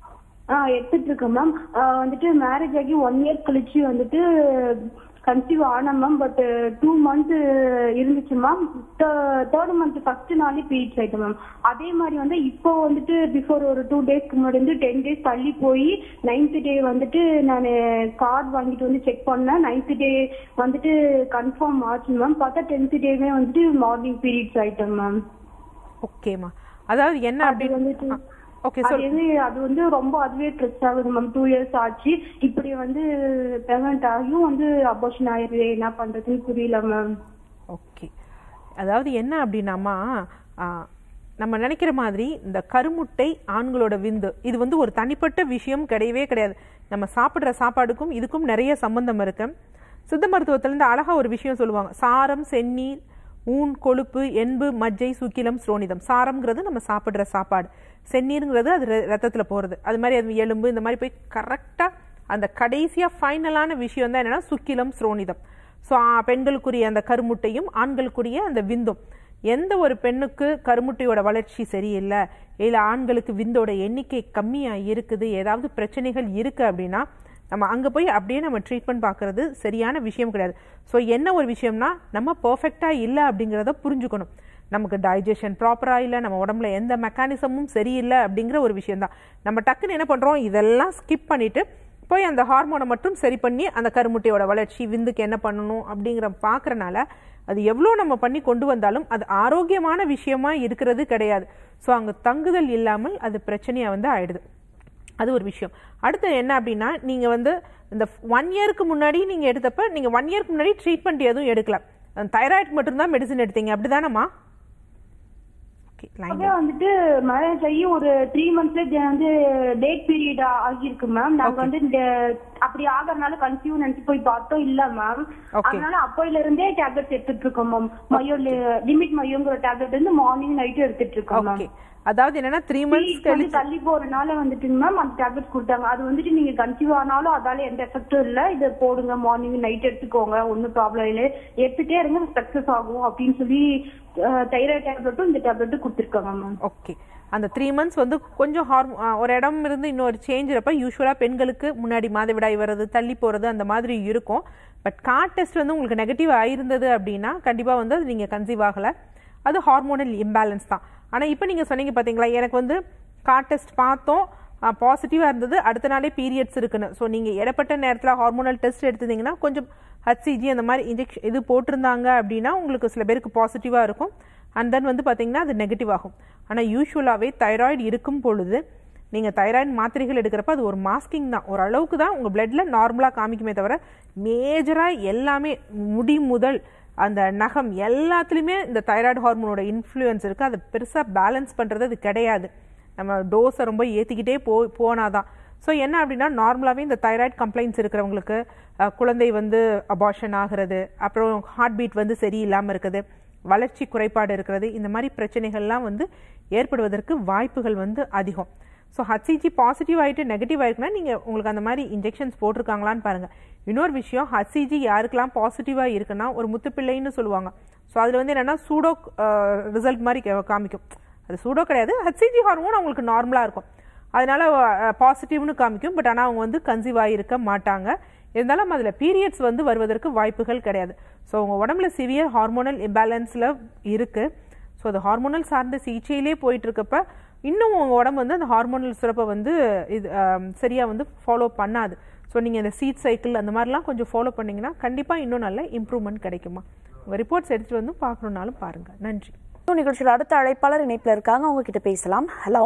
ஆ எடுத்துட்டு இருக்கேன் மேம் வந்துட்டு மேரேஜ் ஆகி ஒன் இயர் கழிச்சு வந்துட்டு கன்சீவ் ஆனேன் மேம் பட் டூ மந்த் இருந்துச்சு மேம் தேர்ட் மந்த் ஃபர்ஸ்ட் நாளே பீரியட்ஸ் ஆயிட்டேன் மேம் அதே மாதிரி வந்து இப்போ வந்துட்டு பிஃபோர் ஒரு டூ டேஸ்க்கு முன்னாடி வந்து டென் டேஸ் தள்ளி போய் நைன்த் டே வந்துட்டு நான் கார்டு வாங்கிட்டு வந்து செக் பண்ணேன் நைன்த் டே வந்துட்டு கன்ஃபார்ம் ஆச்சு மேம் பார்த்தா டென்த் டேவே வந்துட்டு மார்னிங் பீரியட்ஸ் ஆயிட்டேன் மேம் ஓகேம்மா அதாவது என்ன அப்படின்னு ஓகே அது வந்து அது வந்து ரொம்ப அதுவே ஸ்ட்ரெஸ் ஆகுது மேம் டூ இயர்ஸ் ஆச்சு இப்படி வந்து பிரெக்னன்ட் ஆகியும் வந்து அபோஷன் ஆயிருது என்ன பண்றதுன்னு புரியல மேம் ஓகே அதாவது என்ன அப்படின்னாமா ஆ, நம்ம நினைக்கிற மாதிரி இந்த கருமுட்டை ஆண்களோட விந்து இது வந்து ஒரு தனிப்பட்ட விஷயம் கிடையவே கிடையாது நம்ம சாப்பிடுற சாப்பாடுக்கும் இதுக்கும் நிறைய சம்பந்தம் இருக்கு சித்த மருத்துவத்துல இருந்து அழகா ஒரு விஷயம் சொல்லுவாங்க சாரம் செந்நீர் ஊன் கொழுப்பு எண்பு மஜ்ஜை சுக்கிலம் ஸ்ரோனிதம் சாரம்ங்கிறது நம்ம சாப்பிடுற சாப்பாடு செந்நீருங்கிறது அது ர- ரத்தத்துல போறது அது மாதிரி அது எலும்பு இந்த மாதிரி போய் கரெக்டா அந்த கடைசியா ஃபைனலான விஷயம் தான் என்னன்னா சுக்கிலம் ஸ்ரோனிதம் ஸோ பெண்களுக்குரிய அந்த கருமுட்டையும் ஆண்களுக்குரிய அந்த விந்தும் எந்த ஒரு பெண்ணுக்கு கருமுட்டையோட வளர்ச்சி சரியில்லை இல்லை ஆண்களுக்கு விந்தோட எண்ணிக்கை கம்மியாக இருக்குது ஏதாவது பிரச்சனைகள் இருக்கு அப்படின்னா நம்ம அங்கே போய் அப்படியே நம்ம ட்ரீட்மெண்ட் பார்க்கறது சரியான விஷயம் கிடையாது ஸோ என்ன ஒரு விஷயம்னா நம்ம பர்ஃபெக்டாக இல்லை அப்படிங்கிறத புரிஞ்சுக்கணும் நமக்கு டைஜஷன் ப்ராப்பராக இல்லை நம்ம உடம்புல எந்த மெக்கானிசமும் சரியில்லை அப்படிங்கிற ஒரு விஷயம்தான் நம்ம டக்குன்னு என்ன பண்ணுறோம் இதெல்லாம் ஸ்கிப் பண்ணிட்டு போய் அந்த ஹார்மோனை மட்டும் சரி பண்ணி அந்த கருமுட்டையோட வளர்ச்சி விந்துக்கு என்ன பண்ணணும் அப்படிங்கிற பார்க்கறனால அது எவ்வளோ நம்ம பண்ணி கொண்டு வந்தாலும் அது ஆரோக்கியமான விஷயமா இருக்கிறது கிடையாது ஸோ அங்கே தங்குதல் இல்லாமல் அது பிரச்சனையாக வந்து ஆயிடுது அது ஒரு விஷயம் அடுத்து என்ன அப்படின்னா நீங்கள் வந்து இந்த ஒன் இயருக்கு முன்னாடி நீங்கள் எடுத்தப்ப நீங்கள் ஒன் இயருக்கு முன்னாடி ட்ரீட்மெண்ட் எதுவும் எடுக்கல தைராய்டு மட்டும்தான் மெடிசன் எடுத்தீங்க அப்படிதானம்மா ஓகே லைன் அப்பவே வந்துட்டு மேரேஜ் ஆகி ஒரு த்ரீ மந்த்ஸ்ல வந்து டேட் பீரியட் ஆகியிருக்கு மேம் நாங்க வந்து இந்த அப்படி ஆகறனால கன்ஃபியூ நினைச்சு போய் பார்த்தோம் இல்ல மேம் Okay. அதனால அப்போயில இருந்தே டேப்லெட் எடுத்துட்டு இருக்கோம் மேம் மயோ லிமிட் மயோங்கிற டேப்லெட் வந்து மார்னிங் நைட்டு எடுத்துட்டு இருக்கோம் மேம் ஓகே அதாவது என்னன்னா த்ரீ மந்த்ஸ் வந்து கழிச்சு தள்ளி போறதுனால வந்துட்டுங்க மேம் அந்த டேப்லெட் கொடுத்தாங்க அது வந்துட்டு நீங்க கன்சீவ் ஆனாலும் அதால எந்த எஃபெக்டும் இல்ல இதை போடுங்க மார்னிங் நைட் எடுத்துக்கோங்க ஒன்னும் ப்ராப்ளம் இல்லை எடுத்துட்டே இருங்க சக்சஸ் ஆகும் அப்படின்னு சொல்லி தைராய்டு டேப்லெட்டும் இந்த டேப்லெட்டும் கொடுத்துருக்காங்க மேம் ஓகே அந்த த்ரீ மந்த்ஸ் வந்து கொஞ்சம் ஹார்ம் ஒரு இடம் இருந்து இன்னொரு சேஞ்ச் இருப்ப யூஸ்வலாக பெண்களுக்கு முன்னாடி மாதவிடாய் வர்றது தள்ளி போகிறது அந்த மாதிரி இருக்கும் பட் கார்ட் டெஸ்ட் வந்து உங்களுக்கு நெகட்டிவ் ஆயிருந்தது அப்படின்னா கண்டிப்பாக வந்து அது நீங்கள் கன்சீவ் ஆகலை அது ஹார்மோனல் இம்பேலன்ஸ் தான் ஆனால் இப்போ நீங்கள் சொன்னீங்க பார்த்தீங்களா எனக்கு வந்து கார்ட் டெஸ்ட் பார்த்தோம் பாசிட்டிவாக இருந்தது அடுத்த நாளே பீரியட்ஸ் இருக்குன்னு ஸோ நீங்கள் இடப்பட்ட நேரத்தில் ஹார்மோனல் டெஸ்ட் எடுத்தீங்கன்னா கொஞ்சம் ஹச்சிஜி அந்த மாதிரி இன்ஜெக்ஷன் இது போட்டிருந்தாங்க அப்படின்னா உங்களுக்கு சில பேருக்கு பாசிட்டிவாக இருக்கும் அண்ட் தென் வந்து பார்த்தீங்கன்னா அது நெகட்டிவ் ஆகும் ஆனால் யூஸ்வலாகவே தைராய்டு இருக்கும் பொழுது நீங்கள் தைராய்டு மாத்திரைகள் எடுக்கிறப்ப அது ஒரு மாஸ்கிங் தான் ஒரு அளவுக்கு தான் உங்கள் பிளட்ல நார்மலாக காமிக்குமே தவிர மேஜராக எல்லாமே முடி முதல் அந்த நகம் எல்லாத்துலேயுமே இந்த தைராய்டு ஹார்மோனோட இன்ஃப்ளூயன்ஸ் இருக்குது அதை பெருசாக பேலன்ஸ் பண்ணுறது அது கிடையாது நம்ம டோஸை ரொம்ப ஏற்றிக்கிட்டே போ போனாதான் ஸோ என்ன அப்படின்னா நார்மலாகவே இந்த தைராய்டு கம்ப்ளைண்ட்ஸ் இருக்கிறவங்களுக்கு அஹ், குழந்தை வந்து அபார்ஷன் ஆகிறது அப்புறம் ஹார்ட் பீட் வந்து சரியில்லாமல் இருக்குது வளர்ச்சி குறைபாடு இருக்கிறது இந்த மாதிரி பிரச்சனைகள்லாம் வந்து ஏற்படுவதற்கு வாய்ப்புகள் வந்து அதிகம் ஸோ ஹச்சிஜி பாசிட்டிவ் ஆகிட்டு நெகட்டிவ் ஆயிருக்குன்னா நீங்கள் உங்களுக்கு அந்த மாதிரி இன்ஜெக்ஷன்ஸ் போட்டிருக்காங்களான்னு பாருங்கள் இன்னொரு விஷயம் ஹச்சிஜி யாருக்கெல்லாம் பாசிட்டிவாக இருக்குன்னா ஒரு முத்துப்பிள்ளைன்னு சொல்லுவாங்க ஸோ அதில் வந்து என்னென்னா சூடோ ரிசல்ட் மாதிரி கா- காமிக்கும் அது சூடோ கிடையாது ஹச்சிஜி ஹார்மோன் அவங்களுக்கு நார்மலாக இருக்கும் அதனால பாசிட்டிவ்னு காமிக்கும் பட் ஆனால் அவங்க வந்து கன்சீவ் ஆகியிருக்க மாட்டாங்க இருந்தாலும் அதில் பீரியட்ஸ் வந்து வருவதற்கு வாய்ப்புகள் கிடையாது ஸோ உங்கள் உடம்புல சிவியர் ஹார்மோனல் இம்பேலன்ஸில் இருக்குது ஸோ அது ஹார்மோனல் சார்ந்த சிகிச்சையிலே போயிட்டு இருக்கப்ப இன்னும் உங்கள் உடம்பு வந்து அந்த ஹார்மோனல் சுரப்பை வந்து இது சரியாக வந்து ஃபாலோ பண்ணாது ஸோ நீங்கள் இந்த சீட் சைக்கிள் அந்த மாதிரிலாம் கொஞ்சம் ஃபாலோ பண்ணீங்கன்னா கண்டிப்பாக இன்னும் நல்ல இம்ப்ரூவ்மெண்ட் கிடைக்குமா உங்கள் ரிப்போர்ட்ஸ் எடுத்துகிட்டு வந்து பார்க்கணுன்னாலும் பாருங்கள் நன்றி நிகழ்ச்சியில் அடுத்த அழைப்பாளர் இணைப்புல இருக்காங்க அவங்க கிட்ட பேசலாம் ஹலோ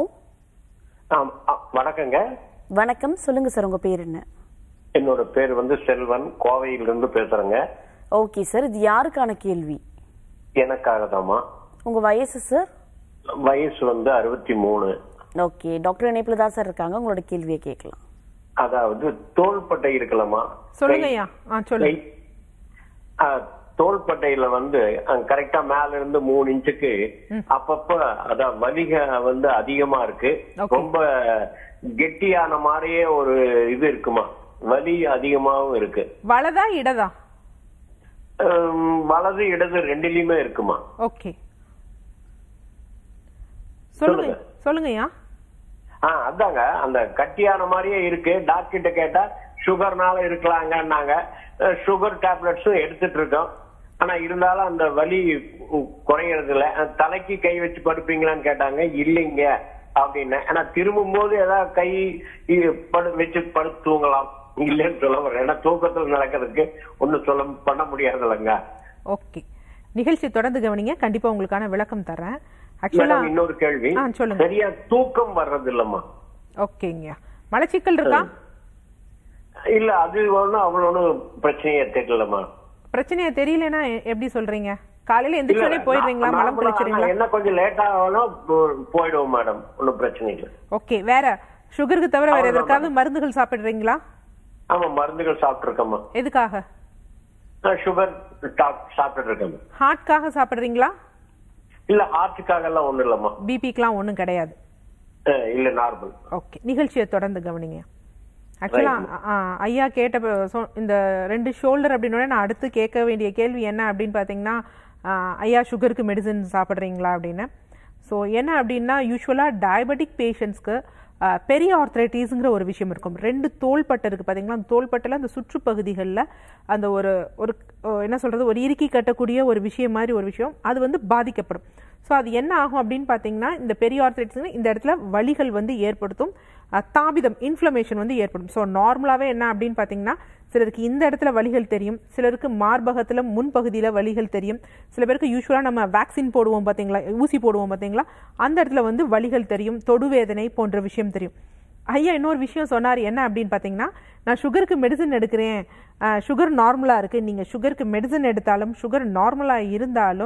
ஆம், ஆ, வணக்கங்க வணக்கம் சொல்லுங்க சார் உங்க பேர் என்ன என்னோட பேர் வந்து செல்வன் கோவையிலிருந்து பேசுறேங்க ஓகே சார் இது யாருக்கான கேள்வி எனக்காக தாமா உங்க வயசு சார் வயசு வந்து அறுபத்தி மூணு ஓகே டாக்டர் இணைப்புல தான் சார் இருக்காங்க உங்களோட கேள்வியை கேட்கலாம் அதாவது தோள்பட்டை இருக்கலாமா சொல்லுங்க ஐயா ஆ சொல்லுங்க கை- ஆ, தோள்பட்டையில வந்து கரெக்டா மேல இருந்து மூணு இன்ச்சுக்கு அப்பப்ப அதான் வலிக வந்து அதிகமா இருக்கு Okay. ரொம்ப கெட்டியான மாதிரியே ஒரு இது இருக்குமா வலி அதிகமாவும் இருக்கு வலதா இடதா ஹம், வலது இடது ரெண்டுலயுமே இருக்குமா ஓகே சொல்லுங்க சொல்லுங்க. சொல்லுங்க ஐயா ஆ அதாங்க அந்த கட்டியான மாதிரியே இருக்கு டாக்டர் கிட்ட கேட்டா சுகர்னால இருக்கலாங்கன்னாங்க சுகர் டேப்லெட்ஸும் எடுத்துட்டு இருக்கோம் ஆனா இருந்தாலும் அந்த வலி உ- குறையறது இல்ல அஹ், தலைக்கு கை வச்சு படுப்பீங்களான்னு கேட்டாங்க இல்லைங்க அப்படின்னு ஆனா திரும்பும் போது ஏதாவது கை இ- படு வச்சு படுத்து தூங்கலாம் இல்லைன்னு சொல்ல வரேன் ஏன்னா தூக்கத்துல நடக்கிறதுக்கு ஒண்ணும் சொல்ல பண்ண முடியாதுல்லங்க ஓகே நிகழ்ச்சி தொடர்ந்து கவனிங்க கண்டிப்பா உங்களுக்கான விளக்கம் தரேன் ஆக்சுவலா மேடம் இன்னொரு கேள்வி ஆ, சொல்லுங்க. சரியா தூக்கம் வர்றது இல்லம்மா ஓகேங்க மலச்சிக்கல் இருக்கா இல்ல அது ஒண்ணும் அவ்வளவு ஒண்ணும் பிரச்சனையே தெரியலம்மா பிரச்சனையா தெரியலனா எ- எப்படி சொல்றீங்க காலையில இல்ல, எந்திரிச்சோடனே போயிடுறீங்களா நான் மலம் நார்மலா கழிச்சிடுறீங்களா என்ன கொஞ்சம் லேட் ஆகணும் போ- போயிடுவோம் மேடம் ஒன்றும் பிரச்சனை இல்லை ஓகே வேற சுகருக்கு தவிர வேற அவ்வளவுதான் எதற்காவது மருந்துகள் சாப்பிடுறீங்களா ஆமா மருந்துகள் சாப்பிட்டுருக்கேம்மா எதுக்காக சுகர் சாப்பிட்டு இருக்கேன் ஹார்ட்காக சாப்பிடுறீங்களா இல்ல ஹார்ட்டுக்காக எல்லாம் ஒண்ணும் இல்லம்மா பிபிக்கெலாம் ஒன்றும் கிடையாது அஹ், இல்ல நார்மல் ஓகே நிகழ்ச்சியை தொடர்ந்து கவனிங்க ஆக்சுவலா ஐயா கேட்ட ப- சொ- இந்த ரெண்டு ஷோல்டர் அப்படின்னோட நான் அடுத்து கேட்க வேண்டிய கேள்வி என்ன அப்படின்னு பார்த்தீங்கன்னா ஆ, ஐயா சுகருக்கு மெடிசன் சாப்பிட்றீங்களா அப்படின்னு ஸோ என்ன அப்படின்னா யூஸ்வலாக டயபெட்டிக் பேஷண்ட்ஸ்க்கு பெரிய ஆர்த்ரைட்டிஸ்ங்கிற ஒரு விஷயம் இருக்கும் ரெண்டு தோள்பட்டை இருக்குது பார்த்தீங்களா அந்த தோள்பட்டையில் அந்த சுற்றுப்பகுதிகளில் அந்த ஒரு ஒரு அஹ், என்ன சொல்கிறது ஒரு இறுக்கி கட்டக்கூடிய ஒரு விஷயம் மாதிரி ஒரு விஷயம் அது வந்து பாதிக்கப்படும் ஸோ அது என்ன ஆகும் அப்படின்னு பார்த்தீங்கன்னா இந்த பெரிய ஆர்த்ரைட்டிஸ் இந்த இடத்துல வலிகள் வந்து ஏற்படுத்தும் அஹ், தாபிதம் இன்ஃப்ளமேஷன் வந்து ஏற்படும் ஸோ நார்மலாகவே என்ன அப்படின்னு பார்த்தீங்கன்னா சிலருக்கு இந்த இடத்துல வலிகள் தெரியும் சிலருக்கு மார்பகத்தில் முன்பகுதியில் வலிகள் தெரியும் சில பேருக்கு யூஸ்வலாக நம்ம வேக்சின் போடுவோம் பார்த்தீங்களா ஊசி போடுவோம் பார்த்தீங்களா அந்த இடத்துல வந்து வலிகள் தெரியும் தொடுவேதனை போன்ற விஷயம் தெரியும் ஐயா இன்னொரு விஷயம் சொன்னார் என்ன அப்படின்னு பார்த்தீங்கன்னா நான் சுகருக்கு மெடிசன் எடுக்கிறேன் சுகர் நார்மலாக இருக்குது நீங்கள் சுகருக்கு மெடிசன் எடுத்தாலும் சுகர் நார்மலாக இருந்தாலும்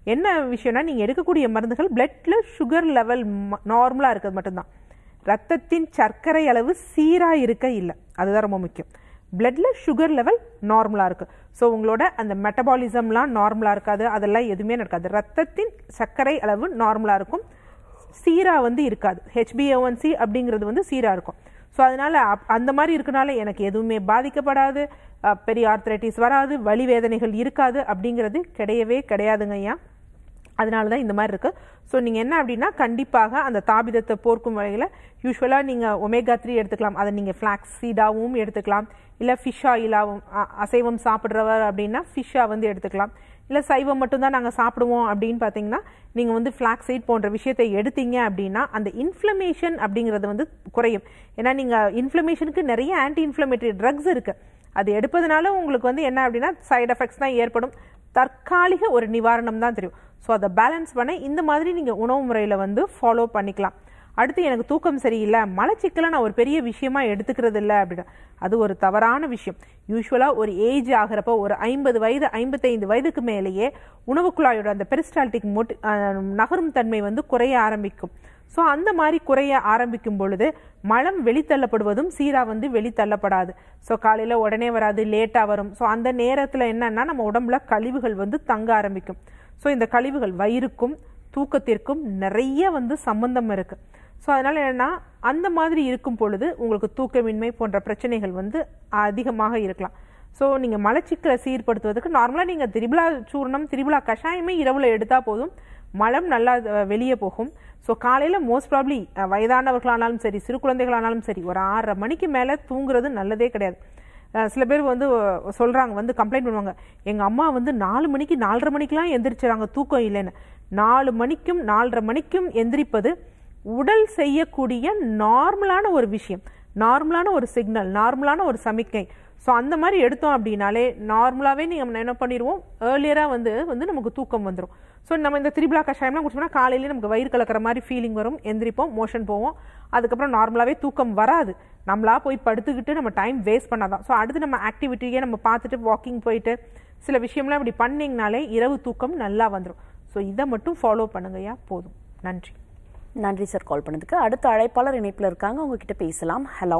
என்ன விஷயம்னா நீங்கள் எடுக்கக்கூடிய மருந்துகள் பிளட்ல சுகர் லெவல் நார்மலாக இருக்கிறது மட்டும்தான் ரத்தத்தின் சர்க்கரை அளவு சீராக இருக்க இல்லை அதுதான் ரொம்ப முக்கியம் பிளட்ல சுகர் லெவல் நார்மலாக இருக்கு ஸோ உங்களோட அந்த மெட்டபாலிசம்லாம் நார்மலாக இருக்காது அதெல்லாம் எதுவுமே நடக்காது ரத்தத்தின் சர்க்கரை அளவு நார்மலாக இருக்கும் சீரா வந்து இருக்காது ஹெச்பிஏஒன்சி அப்படிங்கிறது வந்து சீரா இருக்கும் ஸோ அதனால அப்- அந்த மாதிரி இருக்கனால எனக்கு எதுவுமே பாதிக்கப்படாது அஹ், பெரிய ஆர்த்ரைட்டிஸ் வராது வலி வேதனைகள் இருக்காது அப்படிங்கிறது கிடையவே கிடையாதுங்க ஐயா அதனால தான் இந்த மாதிரி இருக்கு ஸோ நீங்கள் என்ன அப்படின்னா கண்டிப்பாக அந்த தாபிதத்தை போர்க்கும் வகையில் யூஸ்வலாக நீங்கள் ஒமேகா த்ரீ எடுத்துக்கலாம் அதை நீங்கள் ஃப்ளாக்ஸ் சீடாவும் எடுத்துக்கலாம் இல்லை ஃபிஷ் ஆயிலாவும் அ- அசைவம் சாப்பிட்றவர் அப்படின்னா ஃபிஷ்ஷாக வந்து எடுத்துக்கலாம் இல்லை சைவம் மட்டும்தான் நாங்கள் சாப்பிடுவோம் அப்படின்னு பார்த்தீங்கன்னா நீங்கள் வந்து ஃப்ளாக் சீட் போன்ற விஷயத்தை எடுத்தீங்க அப்படின்னா அந்த இன்ஃப்ளமேஷன் அப்படிங்கிறது வந்து குறையும் ஏன்னா நீங்கள் இன்ஃப்ளமேஷனுக்கு நிறைய ஆன்டி இன்ஃப்ளமேட்டரி ட்ரக்ஸ் இருக்குது அது எடுப்பதனால உங்களுக்கு வந்து என்ன அப்படின்னா சைடு எஃபெக்ட்ஸ் தான் ஏற்படும் தற்காலிக ஒரு நிவாரணம் தான் தெரியும் ஸோ அதை பேலன்ஸ் பண்ண இந்த மாதிரி நீங்கள் உணவு முறையில் வந்து ஃபாலோ பண்ணிக்கலாம் அடுத்து எனக்கு தூக்கம் சரியில்லை மலச்சிக்கலை நான் ஒரு பெரிய விஷயமா எடுத்துக்கிறது இல்லை அப்படின்னா அது ஒரு தவறான விஷயம் யூஸ்வலாக ஒரு ஏஜ் ஆகிறப்போ ஒரு ஐம்பது வயது ஐம்பத்தைந்து வயதுக்கு மேலேயே உணவு குழாயோட அந்த பெரிஸ்டால்டிக் மோட்டு நகரும் தன்மை வந்து குறைய ஆரம்பிக்கும் ஸோ அந்த மாதிரி குறைய ஆரம்பிக்கும் பொழுது மலம் வெளித்தள்ளப்படுவதும் சீராக வந்து வெளித்தள்ளப்படாது ஸோ காலையில் உடனே வராது லேட்டாக வரும் ஸோ அந்த நேரத்தில் என்னன்னா நம்ம உடம்புல கழிவுகள் வந்து தங்க ஆரம்பிக்கும் ஸோ இந்த கழிவுகள் வயிறுக்கும் தூக்கத்திற்கும் நிறைய வந்து சம்பந்தம் இருக்கு ஸோ அதனால என்னன்னா அந்த மாதிரி இருக்கும் பொழுது உங்களுக்கு தூக்கமின்மை போன்ற பிரச்சனைகள் வந்து அதிகமாக இருக்கலாம் ஸோ நீங்கள் மலச்சிக்கலை சீர்படுத்துவதற்கு நார்மலாக நீங்கள் திரிபுலா சூர்ணம் திரிபுலா கஷாயமே இரவில் எடுத்தால் போதும் மலம் நல்லா அஹ், வெளியே போகும் ஸோ காலையில் மோஸ்ட் ப்ராப்ளி வயதானவர்களானாலும் சரி சிறு குழந்தைகளானாலும் சரி ஒரு ஆறரை மணிக்கு மேலே தூங்குறது நல்லதே கிடையாது அஹ், சில பேர் வந்து அஹ், சொல்றாங்க வந்து கம்ப்ளைண்ட் பண்ணுவாங்க எங்க அம்மா வந்து நாலு மணிக்கு நாலரை மணிக்கெல்லாம் எந்திரிச்சுறாங்க தூக்கம் இல்லைன்னு நாலு மணிக்கும் நாலரை மணிக்கும் எந்திரிப்பது உடல் செய்யக்கூடிய நார்மலான ஒரு விஷயம் நார்மலான ஒரு சிக்னல் நார்மலான ஒரு சமிக்கை ஸோ அந்த மாதிரி எடுத்தோம் அப்படின்னாலே நார்மலாகவே நீங்கள் என்ன பண்ணிடுவோம் ஏர்லியராக வந்து வந்து நமக்கு தூக்கம் வந்துடும் ஸோ நம்ம இந்த திரிபுலா கஷாயம்லாம் குடிச்சோம்னா காலையிலேயே நமக்கு வயிறு கலக்கிற மாதிரி ஃபீலிங் வரும் எந்திரிப்போம் மோஷன் போவோம் அதுக்கப்புறம் நார்மலாகவே தூக்கம் வராது நம்மளா போய் படுத்துக்கிட்டு நம்ம டைம் வேஸ்ட் பண்ணாதான் ஸோ அடுத்து நம்ம ஆக்டிவிட்டியே நம்ம பார்த்துட்டு வாக்கிங் போயிட்டு சில விஷயம்லாம் இப்படி பண்ணிங்கனாலே இரவு தூக்கம் நல்லா வந்துடும் ஸோ இதை மட்டும் ஃபாலோ பண்ணுங்கய்யா போதும் நன்றி நன்றி சார் கால் பண்ணதுக்கு அடுத்த அழைப்பாளர் இணைப்புல இருக்காங்க உங்ககிட்ட பேசலாம் ஹலோ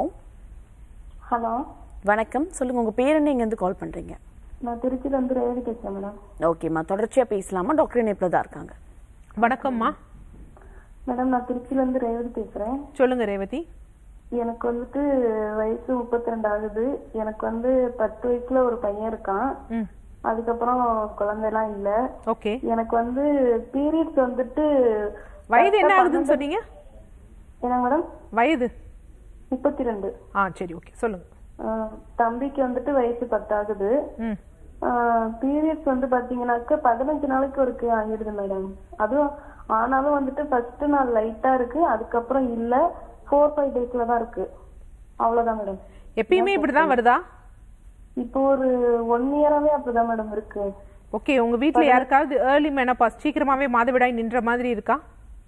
ஹலோ வணக்கம் சொல்லுங்க உங்க பேர் என்ன இருந்து கால் பண்றீங்க நான் திருச்சியில இருந்து ரேவதி பேசுறேன் மேடம் ஓகேம்மா தொடர்ச்சியா பேசலாமா டாக்டர் இணைப்புல தான் இருக்காங்க வணக்கம்மா மேடம் நான் திருச்சியில இருந்து ரேவதி பேசுறேன் சொல்லுங்க ரேவதி எனக்கு வந்துட்டு வயசு முப்பத்தி ரெண்டு ஆகுது எனக்கு வந்து பத்து வயசுல ஒரு பையன் இருக்கான் ம் அதுக்கப்புறம் குழந்தைலாம் இல்ல ஓகே எனக்கு வந்து பீரியட்ஸ் வந்துட்டு வயது என்ன ஆகுதுன்னு சொன்னீங்க என்ன மேடம் வயது முப்பத்தி ரெண்டு ஆ சரி ஓகே சொல்லுங்க தம்பிக்கு வந்துட்டு வயசு பத்தாகுது ம் பீரியட்ஸ் வந்து பாத்தீங்கன்னாக்க பதினஞ்சு நாளைக்கு ஒருக்கு ஆகிடுது மேடம் அதுவும் ஆனாலும் வந்துட்டு ஃபர்ஸ்ட் நாள் லைட்டா இருக்கு அதுக்கப்புறம் இல்ல ஃபோர் ஃபைவ் டேஸ்ல தான் இருக்கு அவ்வளவுதான் மேடம் எப்பயுமே இப்படிதான் வருதா இப்போ ஒரு ஒன் இயராவே அப்படிதான் மேடம் இருக்கு ஓகே உங்க வீட்ல யாருக்காவது ஏர்லி மெனபாஸ் சீக்கிரமாவே மாதவிடாய் நின்ற மாதிரி இருக்கா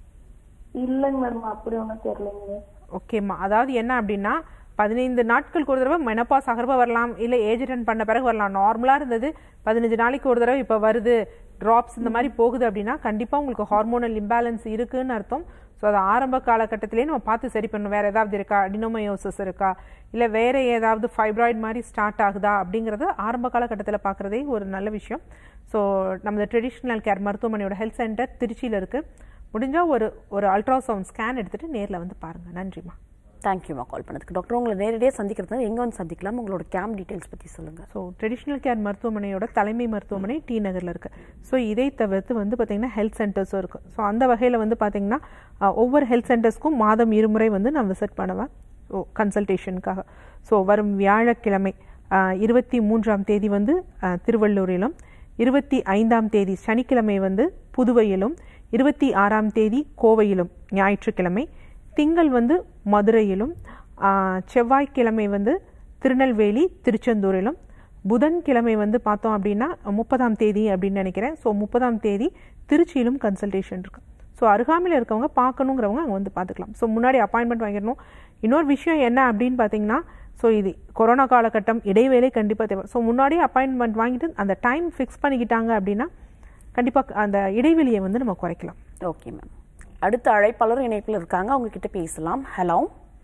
இல்லைங்க மேடம் அப்படி ஒன்றும் தெரியலைங்க ஓகேம்மா அதாவது என்ன அப்படின்னா பதினைந்து நாட்களுக்கு ஒரு தடவை மெனப்பாஸ் ஆகிறப்ப வரலாம் இல்லை ஏஜ் அட்டன் பண்ண பிறகு வரலாம் நார்மலாக இருந்தது பதினஞ்சு நாளைக்கு ஒரு தடவை இப்போ வருது ட்ராப்ஸ் இந்த மாதிரி போகுது அப்படின்னா கண்டிப்பாக உங்களுக்கு ஹார்மோனல் இம்பேலன்ஸ் இருக்குன்னு அர்த்தம் ஸோ அது ஆரம்ப காலகட்டத்திலேயே நம்ம பார்த்து சரி பண்ணணும் வேறு ஏதாவது இருக்கா அடினோமயோசிஸ் இருக்கா இல்லை வேறு ஏதாவது ஃபைப்ராய்டு மாதிரி ஸ்டார்ட் ஆகுதா அப்படிங்கிறது ஆரம்ப காலகட்டத்தில் பார்க்குறதே ஒரு நல்ல விஷயம் ஸோ நமது ட்ரெடிஷ்னல் கேர் மருத்துவமனையோட ஹெல்த் சென்டர் திருச்சியில் இருக்குது முடிஞ்சால் ஒரு ஒரு அல்ட்ராசவுண்ட் ஸ்கேன் எடுத்துகிட்டு நேரில் வந்து பாருங்கள் நன்றிம்மா தேங்க்யூமா கால் பண்ணதுக்கு டாக்டர் உங்களை நேரடியாக சந்திக்கிறது எங்க வந்து சந்திக்கலாம் உங்களோட கேம்ப் டீடைல்ஸ் பத்தி சொல்லுங்க ஸோ ட்ரெடிஷ்னல் கேர் மருத்துவமனையோட தலைமை மருத்துவமனை டி நகரில் இருக்குது ஸோ இதை தவிர்த்து வந்து பார்த்திங்கன்னா ஹெல்த் சென்டர்ஸும் இருக்குது ஸோ அந்த வகையில் வந்து பார்த்திங்கன்னா அஹ், ஒவ்வொரு ஹெல்த் சென்டர்ஸ்க்கும் மாதம் இருமுறை வந்து நான் விசிட் பண்ணுவேன் ஸோ கன்சல்டேஷனுக்காக ஸோ வரும் வியாழக்கிழமை அஹ், இருபத்தி மூன்றாம் தேதி வந்து அஹ், திருவள்ளூரிலும் இருபத்தி ஐந்தாம் தேதி சனிக்கிழமை வந்து புதுவையிலும் இருபத்தி ஆறாம் தேதி கோவையிலும் ஞாயிற்றுக்கிழமை திங்கள் வந்து மதுரையிலும் ஆ, செவ்வாய்க்கிழமை வந்து திருநெல்வேலி திருச்செந்தூரிலும் புதன்கிழமை வந்து பார்த்தோம் அப்படின்னா முப்பதாம் தேதி அப்படின்னு நினைக்கிறேன் ஸோ முப்பதாம் தேதி திருச்சியிலும் கன்சல்டேஷன் இருக்கு ஸோ அருகாமையில் இருக்கவங்க பார்க்கணுங்கிறவங்க அங்கே வந்து பார்த்துக்கலாம் ஸோ முன்னாடி அப்பாயின்மெண்ட் வாங்கிடணும் இன்னொரு விஷயம் என்ன அப்படின்னு பார்த்தீங்கன்னா ஸோ இது கொரோனா காலகட்டம் இடைவேளை கண்டிப்பாக தேவை ஸோ முன்னாடியே அப்பாயின்மெண்ட் வாங்கிட்டு அந்த டைம் ஃபிக்ஸ் பண்ணிக்கிட்டாங்க அப்படின்னா கண்டிப்பாக அந்த இடைவெளியை வந்து நம்ம குறைக்கலாம் ஓகே மேம் அடுத்த அழைப்பாளர் இணைப்பில் இருக்காங்க அவங்க கிட்ட பேசலாம் ஹலோ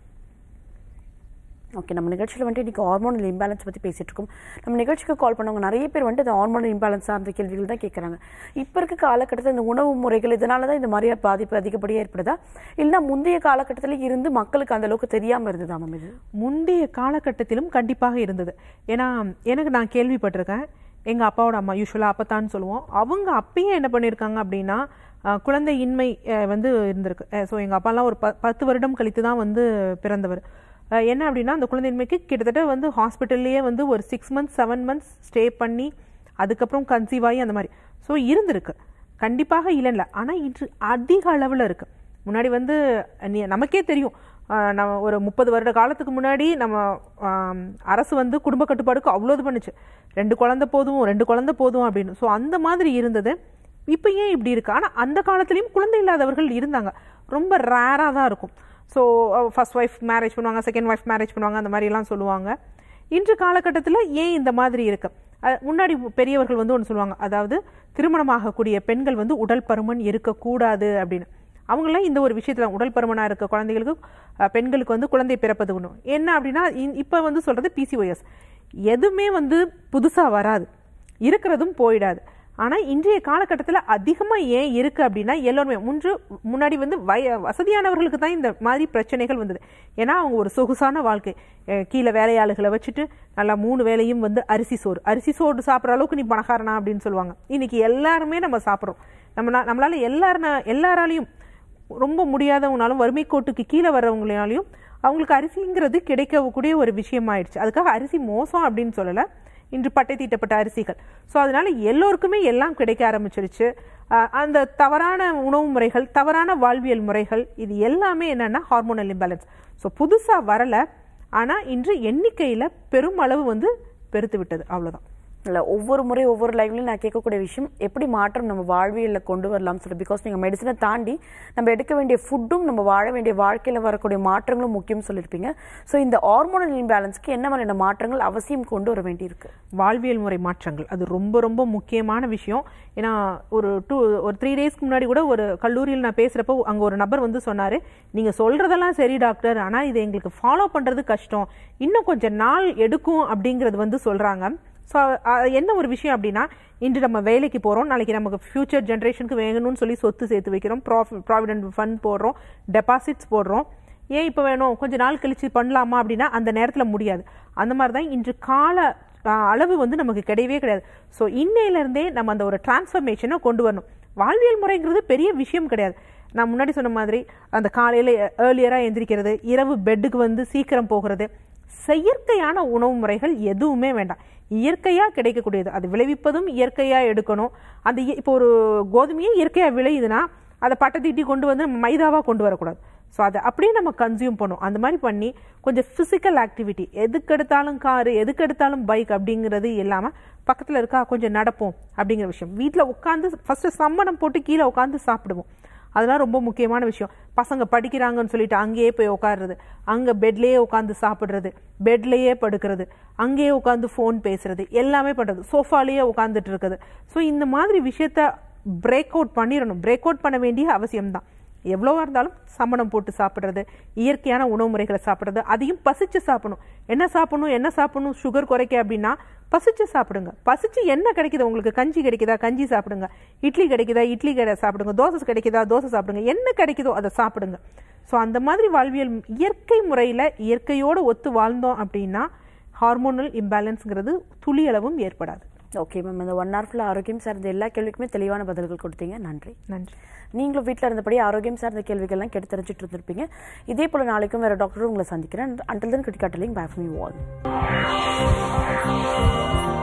ஓகே நம்ம நிகழ்ச்சியில் வந்துட்டு இன்னைக்கு ஹார்மோனல் இம்பேலன்ஸ் பற்றி பேசிட்டு இருக்கோம் நம்ம நிகழ்ச்சிக்கு கால் பண்ணவங்க நிறைய பேர் வந்துட்டு இந்த ஹார்மோனல் இம்பேலன்ஸ் சார்ந்த கேள்விகள் தான் கேட்குறாங்க இப்போ இருக்க காலகட்டத்தில் இந்த உணவு முறைகள் இதனால தான் இந்த மாதிரி பாதிப்பு அதிகப்படியாக ஏற்படுதா இல்லைன்னா முந்தைய காலகட்டத்தில் இருந்து மக்களுக்கு அந்த அளவுக்கு தெரியாமல் இருந்ததா மேம் இது முந்தைய காலகட்டத்திலும் கண்டிப்பாக இருந்தது ஏன்னா எனக்கு நான் கேள்விப்பட்டிருக்கேன் எங்கள் அப்பாவோட அம்மா யூஸ்வலாக அப்பத்தான்னு சொல்லுவோம் அவங்க அப்பயே என்ன பண்ணியிருக்காங்க அப்படின்னா அஹ், குழந்தையின்மை அஹ், வந்து இருந்திருக்கு ஸோ எங்கள் அப்பாலாம் ஒரு ப பத்து வருடம் கழித்து தான் வந்து பிறந்தவர் அஹ், என்ன அப்படின்னா அந்த குழந்தையின்மைக்கு கிட்டத்தட்ட வந்து ஹாஸ்பிட்டல்லையே வந்து ஒரு six months seven months stay பண்ணி அதுக்கப்புறம் கன்சீவ் ஆகி அந்த மாதிரி ஸோ இருந்திருக்கு கண்டிப்பாக இல்லைல்ல ஆனால் இன்று அதிக அளவில் இருக்கு முன்னாடி வந்து நீ- நமக்கே தெரியும் ஆஹ் நம்ம ஒரு முப்பது வருட காலத்துக்கு முன்னாடி நம்ம ஆம், அரசு வந்து குடும்ப கட்டுப்பாடுக்கு அவ்வளோ இது பண்ணுச்சு ரெண்டு குழந்தை போதும் ரெண்டு குழந்தை போதும் அப்படின்னு ஸோ அந்த மாதிரி இருந்தது இப்போ ஏன் இப்படி இருக்கு ஆனால் அந்த காலத்துலேயும் குழந்தை இல்லாதவர்கள் இருந்தாங்க ரொம்ப ரேராக தான் இருக்கும் ஸோ ஃபர்ஸ்ட் ஒய்ஃப் மேரேஜ் பண்ணுவாங்க செகண்ட் ஒய்ஃப் மேரேஜ் பண்ணுவாங்க அந்த மாதிரிலாம் சொல்லுவாங்க இன்று காலகட்டத்தில் ஏன் இந்த மாதிரி இருக்கு அஹ் முன்னாடி பெரியவர்கள் வந்து ஒன்று சொல்லுவாங்க அதாவது திருமணமாகக்கூடிய பெண்கள் வந்து உடல் பருமன் இருக்கக்கூடாது அப்படின்னு அவங்களாம் இந்த ஒரு விஷயத்துல உடல் பருமனாக இருக்க குழந்தைகளுக்கு அஹ், பெண்களுக்கு வந்து குழந்தை பிறப்பது ஒன்று என்ன அப்படின்னா இ- இப்போ வந்து சொல்றது பிசிஓஎஸ் எதுவுமே வந்து புதுசாக வராது இருக்கிறதும் போயிடாது ஆனால் இன்றைய காலகட்டத்தில் அதிகமாக ஏன் இருக்கு அப்படின்னா எல்லோருமே முன்று முன்னாடி வந்து வய வசதியானவர்களுக்கு தான் இந்த மாதிரி பிரச்சனைகள் வந்தது ஏன்னா அவங்க ஒரு சொகுசான வாழ்க்கை அஹ் கீழே வேலையாளுகளை வச்சுட்டு நல்லா மூணு வேலையும் வந்து அரிசி சோறு அரிசி சோறு சாப்பிட்ற அளவுக்கு நீ பணக்காரனா அப்படின்னு சொல்லுவாங்க இன்னைக்கு எல்லாருமே நம்ம சாப்பிட்றோம் நம்ம நம்மளால எல்லாருனா எல்லாராலையும் ரொம்ப முடியாதவங்கனாலும் வறுமை கோட்டுக்கு கீழே வர்றவங்களாலையும் அவங்களுக்கு அரிசிங்கிறது கிடைக்கக்கூடிய ஒரு விஷயமாயிடுச்சு அதுக்காக அரிசி மோசம் அப்படின்னு சொல்லலை இன்று பட்டை தீட்டப்பட்ட அரிசிகள் ஸோ அதனால எல்லோருக்குமே எல்லாம் கிடைக்க ஆரம்பிச்சிருச்சு அஹ் அந்த தவறான உணவு முறைகள் தவறான வாழ்வியல் முறைகள் இது எல்லாமே என்னன்னா ஹார்மோனல் இம்பேலன்ஸ் ஸோ புதுசாக வரல ஆனால் இன்று எண்ணிக்கையில் பெரும் அளவு வந்து பெருத்து விட்டது அவ்வளோதான் இல்லை ஒவ்வொரு முறை ஒவ்வொரு லைவ்லையும் நான் கேட்கக்கூடிய விஷயம் எப்படி மாற்றம் நம்ம வாழ்வியலில் கொண்டு வரலாம்னு சொல்லி பிகாஸ் நீங்கள் மெடிசனை தாண்டி நம்ம எடுக்க வேண்டிய ஃபுட்டும் நம்ம வாழ வேண்டிய வாழ்க்கையில் வரக்கூடிய மாற்றங்களும் முக்கியம் சொல்லியிருப்பீங்க ஸோ இந்த ஹார்மோனல் இம்பேலன்ஸ்க்கு என்ன மாதிரியான மாற்றங்கள் அவசியம் கொண்டு வர வேண்டியிருக்கு வாழ்வியல் முறை மாற்றங்கள் அது ரொம்ப ரொம்ப முக்கியமான விஷயம் ஏன்னா ஒரு டூ ஒரு த்ரீ டேஸ்க்கு முன்னாடி கூட ஒரு கல்லூரியில் நான் பேசுகிறப்போ அங்கே ஒரு நபர் வந்து சொன்னார் நீங்கள் சொல்கிறதெல்லாம் சரி டாக்டர் ஆனால் இதை எங்களுக்கு ஃபாலோ பண்ணுறது கஷ்டம் இன்னும் கொஞ்சம் நாள் எடுக்கும் அப்படிங்கிறது வந்து சொல்கிறாங்க ஸோ என்ன ஒரு விஷயம் அப்படின்னா இன்று நம்ம வேலைக்கு போகிறோம் நாளைக்கு நமக்கு ஃபியூச்சர் ஜென்ரேஷனுக்கு வேணும்னு சொல்லி சொத்து சேர்த்து வைக்கிறோம் ப்ராஃபி ப்ராவிடென்ட் ஃபண்ட் போடுறோம் டெபாசிட்ஸ் போடுறோம் ஏன் இப்போ வேணும் கொஞ்ச நாள் கழிச்சு பண்ணலாமா அப்படின்னா அந்த நேரத்தில் முடியாது அந்த மாதிரி தான் இன்று கால ஆஹ், அளவு வந்து நமக்கு கிடையவே கிடையாது ஸோ இன்னையிலேருந்தே நம்ம அந்த ஒரு டிரான்ஸ்ஃபர்மேஷனை கொண்டு வரணும் வாழ்வியல் முறைங்கிறது பெரிய விஷயம் கிடையாது நான் முன்னாடி சொன்ன மாதிரி அந்த காலையில் ஏர்லியராக எந்திரிக்கிறது இரவு பெட்டுக்கு வந்து சீக்கிரம் போகிறது செயற்கையான உணவு முறைகள் எதுவுமே வேண்டாம் இயற்கையாக கிடைக்கக்கூடியது அது விளைவிப்பதும் இயற்கையாக எடுக்கணும் அந்த இய- இப்போ ஒரு கோதுமையே இயற்கையாக விளையுதுன்னா அதை பட்டை தீட்டி கொண்டு வந்து நம்ம மைதாவாக கொண்டு வரக்கூடாது ஸோ அதை அப்படியே நம்ம கன்சியூம் பண்ணும் அந்த மாதிரி பண்ணி கொஞ்சம் ஃபிசிக்கல் ஆக்டிவிட்டி எதுக்கு எடுத்தாலும் காரு எதுக்கு எடுத்தாலும் பைக் அப்படிங்கிறது இல்லாமல் பக்கத்தில் இருக்கா கொஞ்சம் நடப்போம் அப்படிங்கிற விஷயம் வீட்டில் உட்காந்து ஃபஸ்ட்டு சம்மணம் போட்டு கீழே உட்காந்து சாப்பிடுவோம் அதெல்லாம் ரொம்ப முக்கியமான விஷயம் பசங்க படிக்கிறாங்கன்னு சொல்லிட்டு அங்கேயே போய் உட்காருறது அங்கே பெட்லேயே உட்காந்து சாப்பிட்றது பெட்லேயே படுக்கிறது அங்கேயே உட்காந்து ஃபோன் பேசுறது எல்லாமே பண்ணுறது சோஃபாலேயே உட்காந்துட்டு இருக்குது ஸோ இந்த மாதிரி விஷயத்த பிரேக் அவுட் பண்ணிடணும் பிரேக் அவுட் பண்ண வேண்டிய அவசியம்தான் எவ்வளோவா இருந்தாலும் சம்மணம் போட்டு சாப்பிட்றது இயற்கையான உணவு முறைகளை சாப்பிட்றது அதையும் பசிச்சு சாப்பிடணும் என்ன சாப்பிடணும் என்ன சாப்பிடணும் சுகர் குறைக்க அப்படின்னா பசிச்சு சாப்பிடுங்க பசிச்சு என்ன கிடைக்குது உங்களுக்கு கஞ்சி கிடைக்குதா கஞ்சி சாப்பிடுங்க இட்லி கிடைக்குதா இட்லி கிடை சாப்பிடுங்க தோசை கிடைக்குதா தோசை சாப்பிடுங்க என்ன கிடைக்குதோ அதை சாப்பிடுங்க ஸோ அந்த மாதிரி வாழ்வியல் இயற்கை முறையில் இயற்கையோடு ஒத்து வாழ்ந்தோம் அப்படின்னா ஹார்மோனல் இம்பேலன்ஸ்ங்கிறது துளியளவும் ஏற்படாது ஓகே மேம் இந்த ஒன் ஹவர் ஃபுல்லாக ஆரோக்கியம் சார்ந்த எல்லா கேள்விக்குமே தெளிவான பதில்கள் கொடுத்தீங்க நன்றி நன்றி நீங்களும் வீட்டில் இருந்தபடி ஆரோக்கியம் சார்ந்த கேள்விகள்லாம் கேட்டு தெரிஞ்சுட்டு இருந்திருப்பீங்க இதே போல் நாளைக்கும் வேறு டாக்டரும் உங்களை சந்திக்கிறேன் அண்டில் தன் கிரிக்கெட் லிங் பேக் மீ வால்